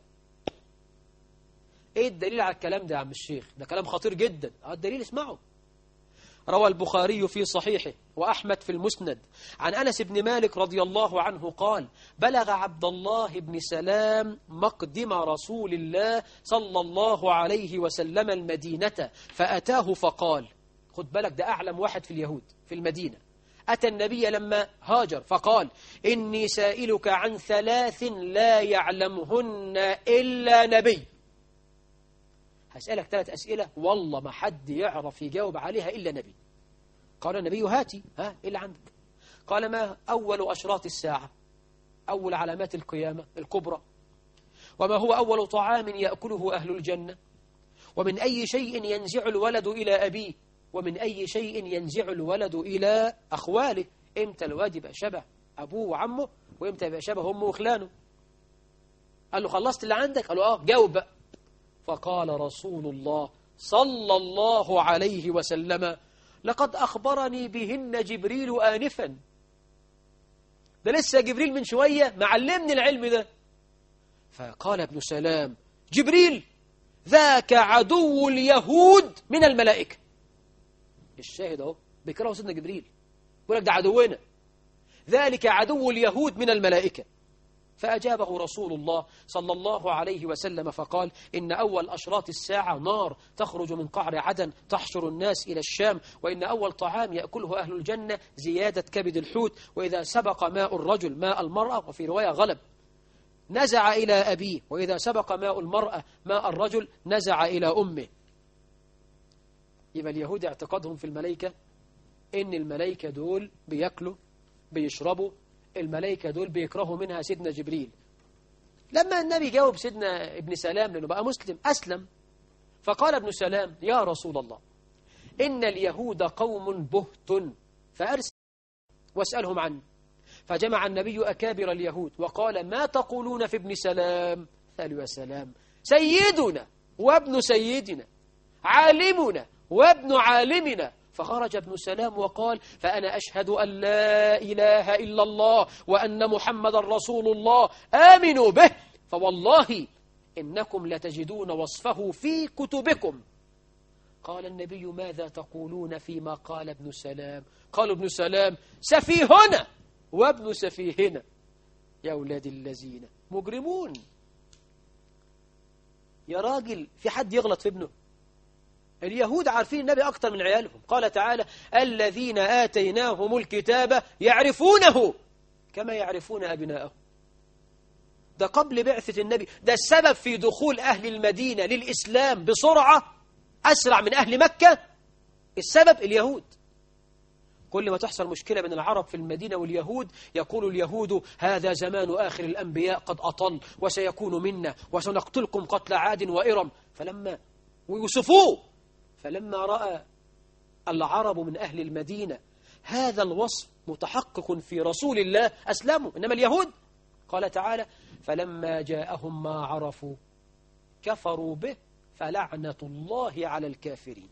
ايه الدليل على الكلام ده يا عم الشيخ ده كلام خطير جدا اه الدليل اسمعه روى البخاري في صحيحه وأحمد في المسند عن أنس بن مالك رضي الله عنه قال بلغ عبد الله بن سلام مقدم رسول الله صلى الله عليه وسلم المدينة فأتاه فقال خد بالك ده أعلم واحد في اليهود في المدينة أتى النبي لما هاجر فقال إني سائلك عن ثلاث لا يعلمهن إلا نبي هسألك ثلاث أسئلة والله ما حد يعرف يجاوب عليها إلا نبي قال النبي هاتي ها إيه اللي عندك قال ما أول أشراط الساعة أول علامات القيامة الكبرى وما هو أول طعام يأكله أهل الجنة ومن أي شيء ينزع الولد إلى أبيه ومن أي شيء ينزع الولد إلى أخواله إمتى الواد يبقى شبه أبوه وعمه وإمتى يبقى شبه أمه وخلانه قال له خلصت اللي عندك قال له آه جاوب بقى فقال رسول الله صلى الله عليه وسلم لقد أخبرني بهن جبريل آنفا ده لسه جبريل من شوية معلمني العلم ده فقال ابن سلام جبريل ذاك عدو اليهود من الملائكة الشاهد اهو بيكرهه سيدنا جبريل بيقول لك ده عدونا ذلك عدو اليهود من الملائكة فأجابه رسول الله صلى الله عليه وسلم فقال إن أول أشراط الساعة نار تخرج من قعر عدن تحشر الناس إلى الشام وإن أول طعام يأكله أهل الجنة زيادة كبد الحوت وإذا سبق ماء الرجل ماء المرأة وفي رواية غلب نزع إلى أبيه وإذا سبق ماء المرأة ماء الرجل نزع إلى أمه يبقى اليهود اعتقادهم في الملائكة إن الملائكة دول بيأكلوا بيشربوا الملائكة دول بيكرهوا منها سيدنا جبريل لما النبي جاوب سيدنا ابن سلام لأنه بقى مسلم أسلم فقال ابن سلام يا رسول الله إن اليهود قوم بهت فأرسل واسألهم عنه فجمع النبي أكابر اليهود وقال ما تقولون في ابن سلام قالوا يا سلام سيدنا وابن سيدنا عالمنا وابن عالمنا فخرج ابن سلام وقال فأنا أشهد أن لا إله إلا الله وأن محمد رسول الله آمنوا به فوالله إنكم لتجدون وصفه في كتبكم قال النبي ماذا تقولون فيما قال ابن سلام قال ابن سلام سفيهنا وابن سفيهنا يا أولاد الذين مجرمون يا راجل في حد يغلط في ابنه اليهود عارفين النبي أكثر من عيالهم قال تعالى الذين آتيناهم الكتاب يعرفونه كما يعرفون أبناءهم ده قبل بعثة النبي ده السبب في دخول أهل المدينة للإسلام بسرعة أسرع من أهل مكة السبب اليهود كل ما تحصل مشكلة بين العرب في المدينة واليهود يقول اليهود هذا زمان آخر الأنبياء قد أطل وسيكون منا وسنقتلكم قتل عاد وإرم فلما ويوصفوه فلما رأى العرب من أهل المدينة هذا الوصف متحقق في رسول الله أسلموا إنما اليهود قال تعالى فلما جاءهم ما عرفوا كفروا به فلعنة الله على الكافرين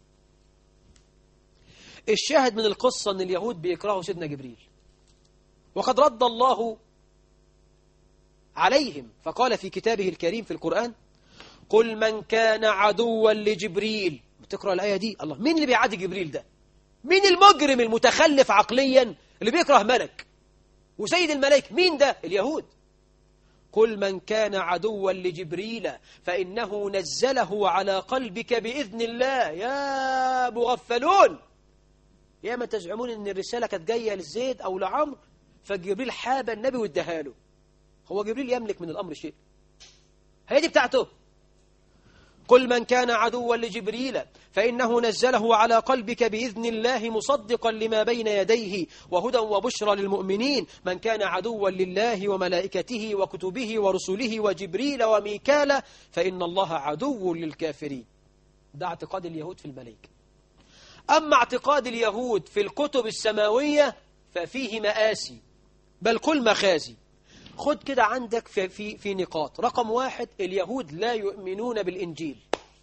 الشاهد من القصة أن اليهود بيكرهوا سيدنا جبريل وقد رد الله عليهم فقال في كتابه الكريم في القرآن قل من كان عدوا لجبريل بتقرأ الآية دي الله مين اللي بيعادي جبريل ده مين المجرم المتخلف عقليا اللي بيكره ملك وسيد الملائكة مين ده اليهود قل من كان عدوا لجبريل فإنه نزله على قلبك بإذن الله يا مغفلون يا من تزعمون أن الرسالة كانت جاية لزيد أو لعمر فجبريل حاب النبي واداها له هو جبريل يملك من الأمر شيء هي دي بتاعته قل من كان عدوا لجبريل فإنه نزله على قلبك بإذن الله مصدقا لما بين يديه وهدى وبشرى للمؤمنين من كان عدوا لله وملائكته وكتبه ورسله وجبريل وميكال فإن الله عدو للكافرين ده اعتقاد اليهود في الملائكة أما اعتقاد اليهود في الكتب السماوية ففيه مآسي بل كل مخازي خد كده عندك في, في, في نقاط رقم واحد اليهود لا يؤمنون بالإنجيل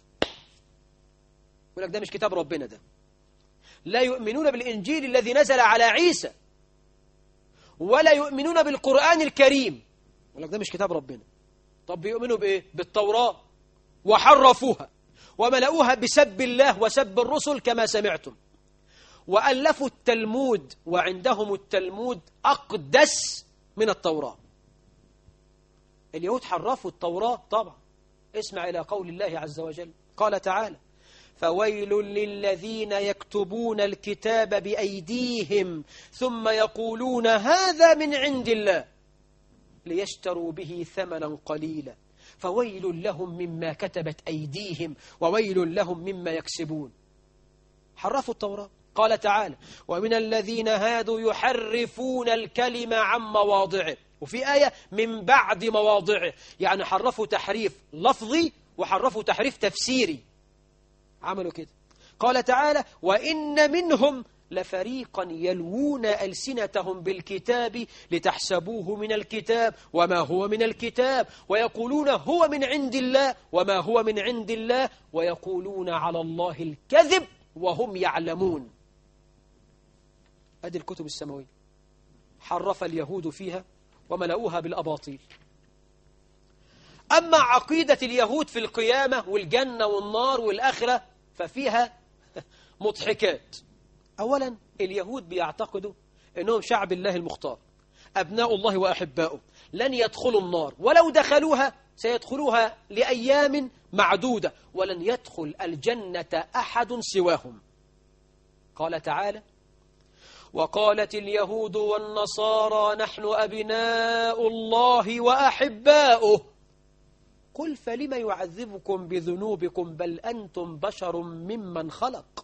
يقول لك ده مش كتاب ربنا ده لا يؤمنون بالإنجيل الذي نزل على عيسى ولا يؤمنون بالقرآن الكريم يقول لك ده مش كتاب ربنا طب بيؤمنوا بإيه بالتوراة وحرفوها وملأوها بسب الله وسب الرسل كما سمعتم وألفوا التلمود وعندهم التلمود أقدس من التوراة اليهود حرفوا التوراة طبعا اسمع إلى قول الله عز وجل قال تعالى فويل للذين يكتبون الكتاب بأيديهم ثم يقولون هذا من عند الله ليشتروا به ثمنا قليلا فويل لهم مما كتبت أيديهم وويل لهم مما يكسبون حرفوا التوراة قال تعالى ومن الذين هادوا يحرفون الكلمة عن مواضعه وفي آية من بعد مواضعه يعني حرفوا تحريف لفظي وحرفوا تحريف تفسيري عملوا كده قال تعالى وإن منهم لفريقا يلوون ألسنتهم بالكتاب لتحسبوه من الكتاب وما هو من الكتاب ويقولون هو من عند الله وما هو من عند الله ويقولون على الله الكذب وهم يعلمون أدي الكتب السماوية حرف اليهود فيها وملؤوها بالأباطيل أما عقيدة اليهود في القيامة والجنة والنار والآخرة ففيها مضحكات أولا اليهود بيعتقدوا أنهم شعب الله المختار أبناء الله وأحباؤه لن يدخلوا النار ولو دخلوها سيدخلوها لأيام معدودة ولن يدخل الجنة أحد سواهم قال تعالى وقالت اليهود والنصارى نحن أبناء الله وأحباؤه قل فلم يعذبكم بذنوبكم بل أنتم بشر ممن خلق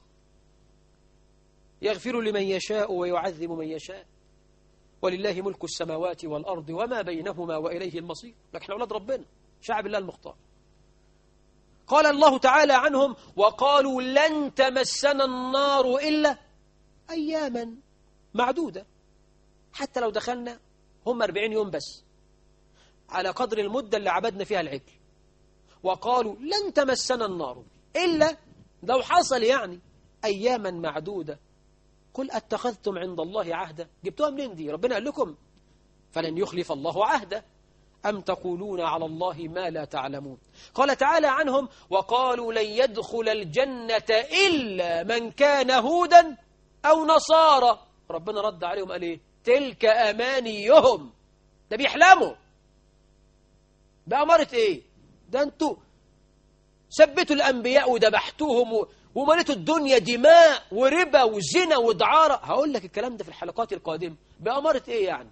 يغفر لمن يشاء ويعذب من يشاء ولله ملك السماوات والأرض وما بينهما وإليه المصير لكن أولاد ربنا شعب الله المختار قال الله تعالى عنهم وقالوا لن تمسنا النار إلا أياما معدودة حتى لو دخلنا هم 40 يوم بس على قدر المدة اللي عبدنا فيها العجل وقالوا لن تمسنا النار إلا لو حصل يعني أياما معدودة قل أتخذتم عند الله عهدا جبتوها منين دي ربنا قال لكم فلن يخلف الله عهدا أم تقولون على الله ما لا تعلمون قال تعالى عنهم وقالوا لن يدخل الجنة إلا من كان هودا أو نصارى ربنا رد عليهم قال إيه تلك أمانيهم ده بيحلموا بأمارة إيه ده أنتوا ثبتوا الأنبياء وذبحتوهم ومليتوا الدنيا دماء وربا وزنا ودعارة هقول لك الكلام ده في الحلقات القادمة بأمارة إيه يعني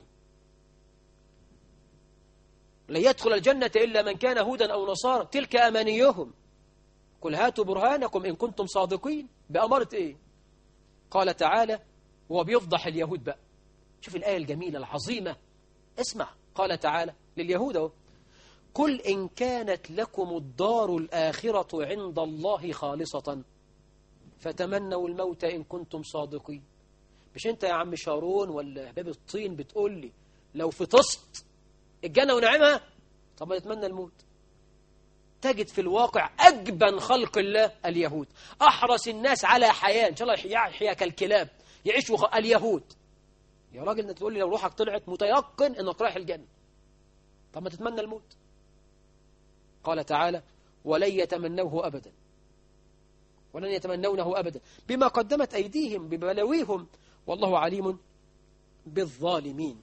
لا يدخل الجنة إلا من كان هودا أو نصارى تلك أمانيهم قل هاتوا برهانكم إن كنتم صادقين بأمارة إيه قال تعالى وهو بيفضح اليهود بقى شوف الآية الجميلة العظيمة اسمع قال تعالى لليهود اهو قل إن كانت لكم الدار الآخرة عند الله خالصة فتمنوا الموت إن كنتم صادقين مش أنت يا عم شارون ولا باب الطين بتقول لي لو فطست الجنة ونعمها طب ما تتمنى الموت تجد في الواقع أجبن خلق الله اليهود أحرص الناس على حياة إن شاء الله يحيا كالكلاب يعيشوا خ... اليهود يا راجل انت تقول لي لو روحك طلعت متيقن انك رايح الجنة طب ما تتمنى الموت قال تعالى ولن يتمنوه أبدا ولن يتمنونه أبدا بما قدمت أيديهم ببلويهم والله عليم بالظالمين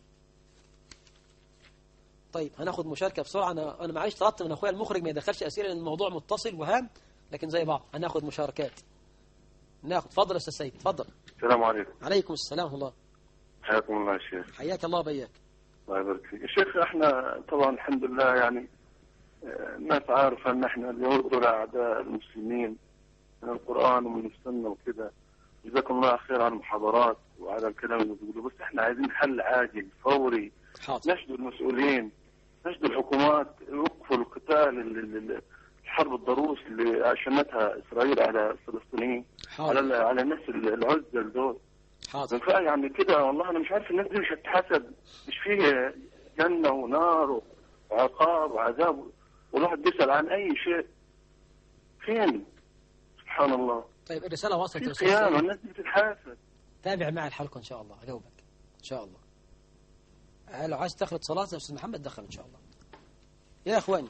طيب هناخد مشاركة بسرعة أنا أنا معلش طلبت من أخويا المخرج ما يدخلش أسئلة لأن الموضوع متصل وهام لكن زي بعض هناخد مشاركات ناخد اتفضل يا أستاذ سيد اتفضل السلام عليكم عليكم السلام ورحمة الله حياكم الله يا شيخ حياك الله بياك الله يبارك فيك يا شيخ احنا طبعا الحمد لله يعني آه، الناس عارفه ان احنا اليهود دول اعداء المسلمين من القران ومن السنه وكده جزاكم الله خير على المحاضرات وعلى الكلام اللي بتقولوه بس احنا عايزين حل عاجل فوري حاضر نشدوا المسؤولين نشدوا الحكومات يوقفوا القتال ال- ال- ال- الحرب الضروس اللي شنتها اسرائيل على الفلسطينيين على حاضر ال- على الناس ال- العزل دول حاضر فا يعني كده والله انا مش عارف الناس دي مش هتتحسب مش فيه جنه ونار وعقاب وعذاب والواحد بيسال عن اي شيء فين سبحان الله طيب الرسالة وصلت في يا أستاذ قيامه سيد الناس دي بتتحاسب تابع معي الحلقة إن شاء الله أجاوبك إن شاء الله آه، لو عايز تخلط صلاة يا أستاذ محمد دخل إن شاء الله يا إخواني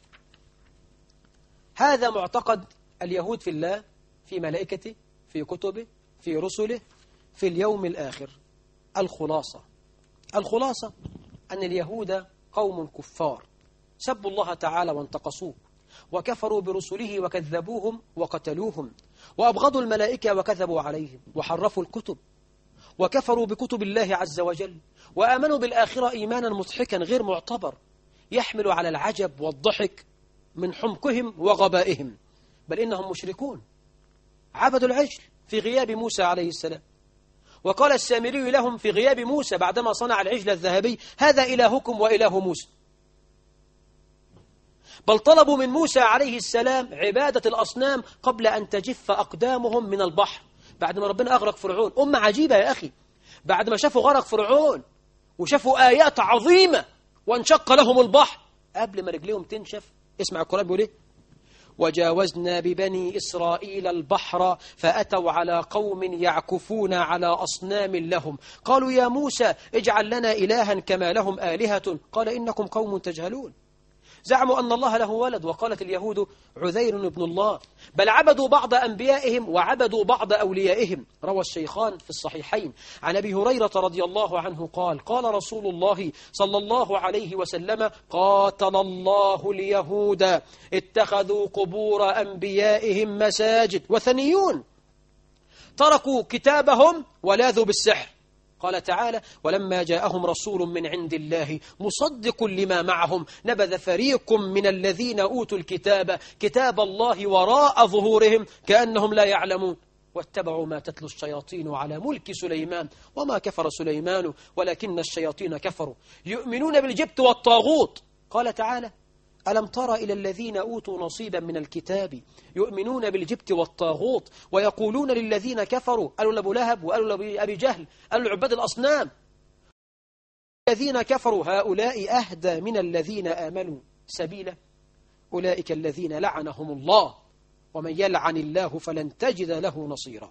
هذا معتقد اليهود في الله في ملائكته في كتبه في رسله في اليوم الآخر الخلاصة الخلاصة أن اليهود قوم كفار سبوا الله تعالى وانتقصوه وكفروا برسله وكذبوهم وقتلوهم وأبغضوا الملائكة وكذبوا عليهم وحرفوا الكتب وكفروا بكتب الله عز وجل وآمنوا بالآخرة إيمانا مضحكا غير معتبر يحمل على العجب والضحك من حمقهم وغبائهم بل إنهم مشركون عبدوا العجل في غياب موسى عليه السلام وقال السامري لهم في غياب موسى بعدما صنع العجل الذهبي هذا إلهكم وإله موسى بل طلبوا من موسى عليه السلام عبادة الأصنام قبل أن تجف أقدامهم من البحر بعد ما ربنا أغرق فرعون أمة عجيبة يا أخي بعد ما شافوا غرق فرعون وشافوا آيات عظيمة وانشق لهم البحر قبل ما رجليهم تنشف اسمع القرآن بيقول ايه وجاوزنا ببني إسرائيل البحر فأتوا على قوم يعكفون على أصنام لهم قالوا يا موسى اجعل لنا إلها كما لهم آلهة قال إنكم قوم تجهلون زعموا أن الله له ولد وقالت اليهود عذير ابن الله بل عبدوا بعض أنبيائهم وعبدوا بعض أوليائهم روى الشيخان في الصحيحين عن أبي هريرة رضي الله عنه قال قال رسول الله صلى الله عليه وسلم قاتل الله اليهود اتخذوا قبور أنبيائهم مساجد وثنيون تركوا كتابهم ولاذوا بالسحر قال تعالى ولما جاءهم رسول من عند الله مصدق لما معهم نبذ فريق من الذين أوتوا الكتاب كتاب الله وراء ظهورهم كأنهم لا يعلمون واتبعوا ما تتلو الشياطين على ملك سليمان وما كفر سليمان ولكن الشياطين كفروا يؤمنون بالجبت والطاغوت قال تعالى ألم تر إلى الذين أوتوا نصيبا من الكتاب يؤمنون بالجبت والطاغوت ويقولون للذين كفروا قالوا لأبو لهب وقالوا لأبي جهل قالوا لعباد الأصنام الذين كفروا هؤلاء أهدى من الذين آمنوا سبيلا أولئك الذين لعنهم الله ومن يلعن الله فلن تجد له نصيرا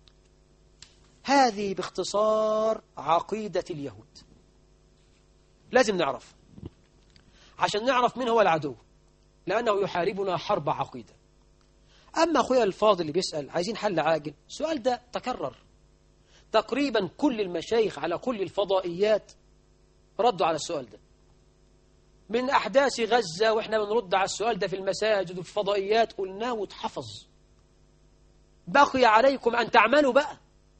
هذه باختصار عقيدة اليهود لازم نعرف عشان نعرف من هو العدو لأنه يحاربنا حرب عقيدة أما أخويا الفاضل اللي بيسأل عايزين حل عاجل السؤال ده تكرر تقريبا كل المشايخ على كل الفضائيات ردوا على السؤال ده من أحداث غزة وإحنا بنرد على السؤال ده في المساجد وفي الفضائيات قلناه واتحفظ بقي عليكم أن تعملوا بقى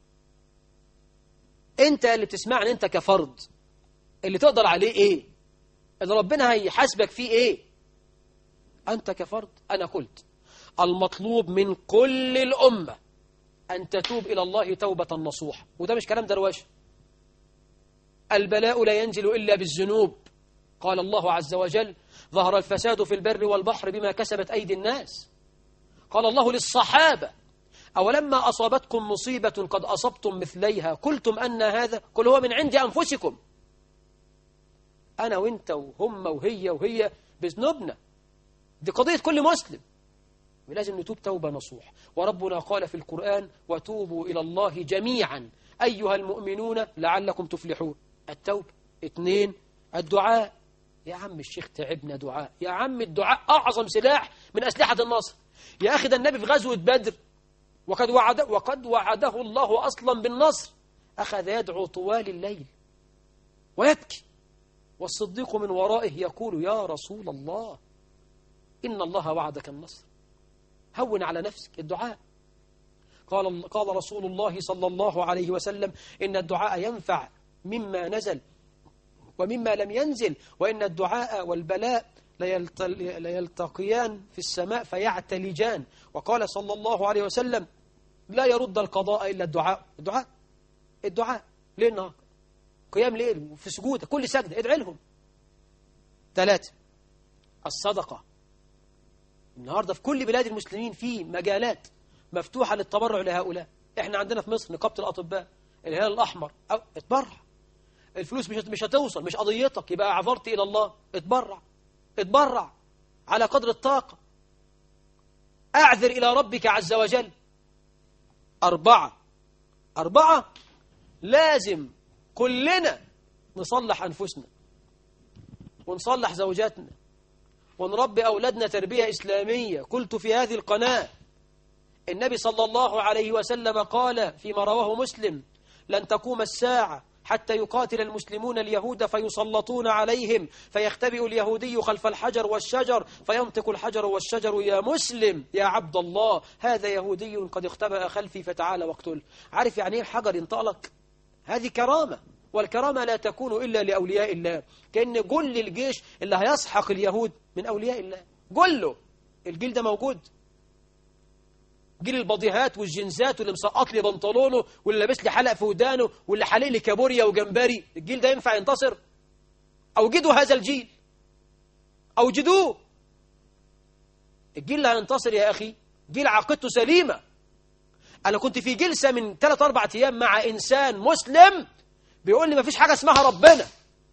أنت اللي بتسمعني أنت كفرد اللي تقدر عليه إيه إذا ربنا هيحاسبك فيه إيه أنت كفرد أنا قلت المطلوب من كل الأمة أن تتوب إلى الله توبة نصوح وده مش كلام دروشه البلاء لا ينزل إلا بالذنوب قال الله عز وجل ظهر الفساد في البر والبحر بما كسبت أيدي الناس قال الله للصحابة أولما أصابتكم مصيبة قد أصبتم مثليها قلتم أن هذا قل هو من عند أنفسكم أنا وإنت وهم وهي وهي بذنوبنا دي قضية كل مسلم ولازم نتوب توبة نصوح وربنا قال في القرآن وتوبوا إلى الله جميعا أيها المؤمنون لعلكم تفلحون التوبة اثنين الدعاء يا عم الشيخ تعبنا دعاء يا عم الدعاء أعظم سلاح من أسلحة النصر يا أخي ده النبي في غزوة بدر وقد وعد وقد وعده الله أصلا بالنصر أخذ يدعو طوال الليل ويبكي والصديق من ورائه يقول يا رسول الله إن الله وعدك النصر هون على نفسك الدعاء قال قال رسول الله صلى الله عليه وسلم إن الدعاء ينفع مما نزل ومما لم ينزل وإن الدعاء والبلاء ليلتل- ليلتقيان في السماء فيعتلجان وقال صلى الله عليه وسلم لا يرد القضاء إلا الدعاء الدعاء الدعاء ليل نهار قيام ليل في سجود كل سجدة ادعي لهم ثلاثة الصدقة النهاردة في كل بلاد المسلمين في مجالات مفتوحة للتبرع لهؤلاء احنا عندنا في مصر نقابة الأطباء الهلال الأحمر أو اتبرع الفلوس مش مش هتوصل مش قضيتك يبقى اعذرت إلى الله اتبرع اتبرع على قدر الطاقة أعذر إلى ربك عز وجل أربعة أربعة لازم كلنا نصلح أنفسنا ونصلح زوجاتنا ونربي أولادنا تربية إسلامية قلت في هذه القناة النبي صلى الله عليه وسلم قال فيما رواه مسلم لن تقوم الساعة حتى يقاتل المسلمون اليهود فيسلطون عليهم فيختبئ اليهودي خلف الحجر والشجر فينطق الحجر والشجر يا مسلم يا عبد الله هذا يهودي قد اختبأ خلفي فتعال واقتل عارف يعني ايه الحجر ينطلق هذه كرامة والكرامة لا تكون إلا لأولياء الله كأن جل الجيش اللي هيسحق اليهود من أولياء الله جله الجيل ده موجود جيل البضيهات والجنزات واللي مسقط لي بنطلونه واللي لابس لي حلق في ودانه واللي حالق لي كابوريا وجمبري الجيل ده ينفع ينتصر أوجدوا هذا الجيل أوجدوه الجيل اللي هينتصر يا أخي جيل عقيدته سليمة أنا كنت في جلسة من 3 أربعة أيام مع إنسان مسلم بيقول لي ما فيش حاجة اسمها ربنا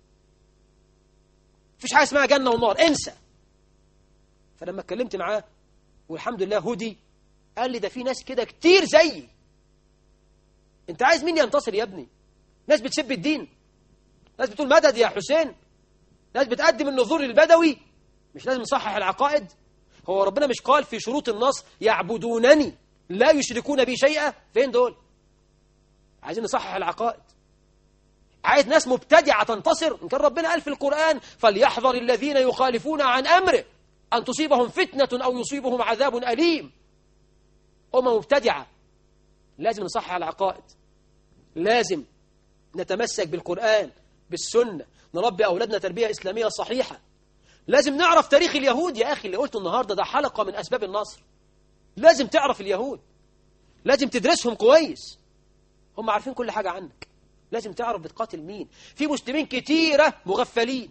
فيش حاجة اسمها جنة ونار انسى فلما اتكلمت معاه والحمد لله هدي قال لي ده في ناس كده كتير زيي انت عايز مين ينتصر يا ابني ناس بتسب الدين ناس بتقول مدد يا حسين ناس بتقدم النذور للبدوي مش لازم نصحح العقائد هو ربنا مش قال في شروط النص يعبدونني لا يشركون بي شيئا فين دول عايزين نصحح العقائد عايز ناس مبتدعة تنتصر إن كان ربنا قال في القرآن فليحذر الذين يخالفون عن أمره أن تصيبهم فتنة أو يصيبهم عذاب أليم أمة مبتدعة لازم نصحح العقائد لازم نتمسك بالقرآن بالسنة نربي أولادنا تربية إسلامية صحيحة لازم نعرف تاريخ اليهود يا أخي اللي قلته النهاردة ده حلقة من أسباب النصر لازم تعرف اليهود لازم تدرسهم كويس هم عارفين كل حاجة عنك لازم تعرف بتقاتل مين في مسلمين كتيرة مغفلين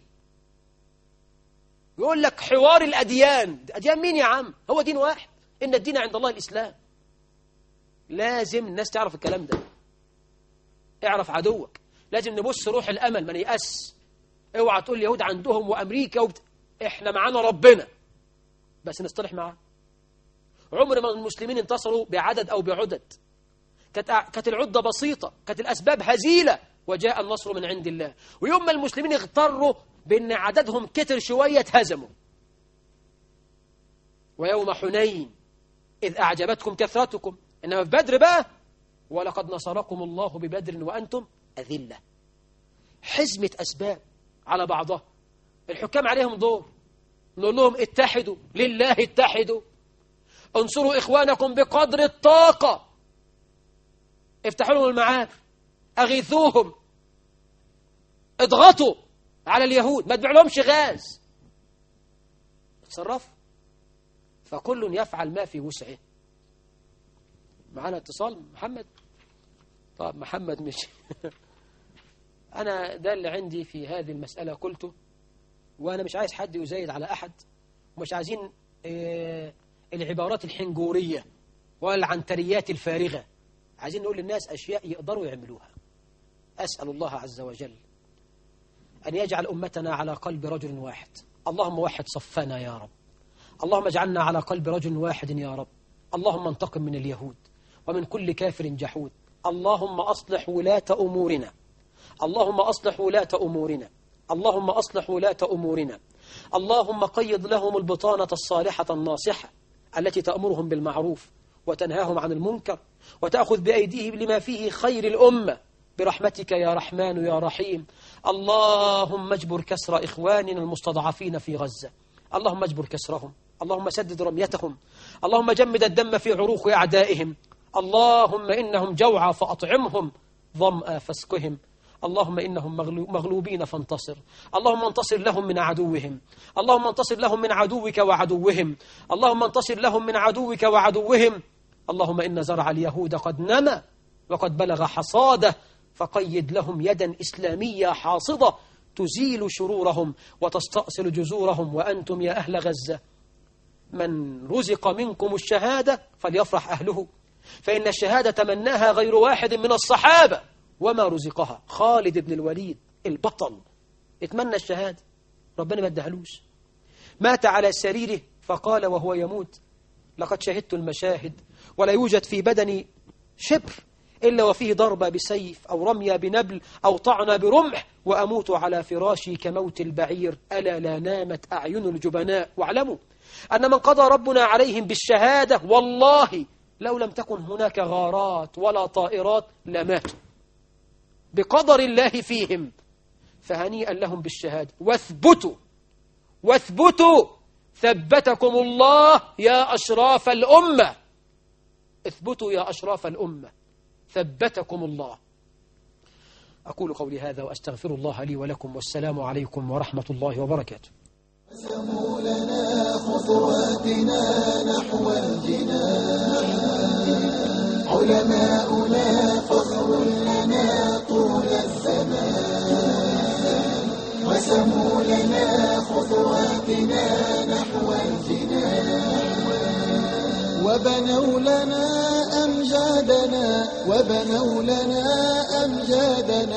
يقول لك حوار الأديان أديان مين يا عم هو دين واحد إن الدين عند الله الإسلام لازم الناس تعرف الكلام ده اعرف عدوك لازم نبص روح الأمل ما نيأس اوعى تقول اليهود عندهم وأمريكا وبت... احنا معانا ربنا بس نصطلح معاه عمر ما المسلمين انتصروا بعدد أو بعدد كانت كانت العدة بسيطة كانت الأسباب هزيلة وجاء النصر من عند الله ويوم ما المسلمين اغتروا بأن عددهم كتر شوية اتهزموا ويوم حنين إذ أعجبتكم كثرتكم إنما في بدر بقى ولقد نصركم الله ببدر وأنتم أذلة حزمة أسباب على بعضها الحكام عليهم دور نقول لهم اتحدوا لله اتحدوا انصروا إخوانكم بقدر الطاقة افتحوا لهم المعارف أغيثوهم اضغطوا على اليهود ما تبيع لهمش غاز اتصرفوا فكل يفعل ما في وسعه معانا اتصال محمد طب محمد مش أنا ده اللي عندي في هذه المسألة قلته وأنا مش عايز حد يزايد على أحد ومش عايزين اه العبارات الحنجورية والعنتريات الفارغة عايزين نقول للناس أشياء يقدروا يعملوها أسأل الله عز وجل أن يجعل أمتنا على قلب رجل واحد اللهم وحد صفنا يا رب اللهم اجعلنا على قلب رجل واحد يا رب اللهم انتقم من اليهود ومن كل كافر جحود اللهم أصلح ولاة أمورنا اللهم أصلح ولاة أمورنا اللهم أصلح ولاة أمورنا اللهم قيض لهم البطانة الصالحة الناصحة التي تأمرهم بالمعروف وتنهاهم عن المنكر وتأخذ بأيديهم لما فيه خير الأمة برحمتك يا رحمن يا رحيم اللهم اجبر كسر إخواننا المستضعفين في غزة اللهم اجبر كسرهم اللهم سدد رميتهم اللهم جمد الدم في عروق أعدائهم اللهم إنهم جوعى فأطعمهم ظمأ فاسكهم اللهم إنهم مغلوبين فانتصر اللهم انتصر لهم من عدوهم اللهم انتصر لهم من عدوك وعدوهم اللهم انتصر لهم من عدوك وعدوهم اللهم إن زرع اليهود قد نمى وقد بلغ حصاده فقيد لهم يدا إسلامية حاصدة تزيل شرورهم وتستأصل جذورهم وأنتم يا أهل غزة من رزق منكم الشهادة فليفرح أهله فإن الشهادة تمناها غير واحد من الصحابة وما رزقها خالد بن الوليد البطل اتمنى الشهادة ربنا ما ادهلوش مات على سريره فقال وهو يموت لقد شهدت المشاهد ولا يوجد في بدني شبر إلا وفيه ضربة بسيف أو رمية بنبل أو طعنة برمح وأموت على فراشي كموت البعير ألا لا نامت أعين الجبناء واعلموا أن من قضى ربنا عليهم بالشهادة والله لو لم تكن هناك غارات ولا طائرات لماتوا بقدر الله فيهم فهنيئا لهم بالشهادة واثبتوا واثبتوا ثبتكم الله يا أشراف الأمة اثبتوا يا أشراف الأمة ثبتكم الله أقول قولي هذا وأستغفر الله لي ولكم والسلام عليكم ورحمة الله وبركاته قسموا لنا خطواتنا نحو الجنان علماؤنا فخر لنا طول الزمان قسموا لنا خطواتنا نحو الجنان وبنوا لنا أمجادنا وبنوا لنا أمجادنا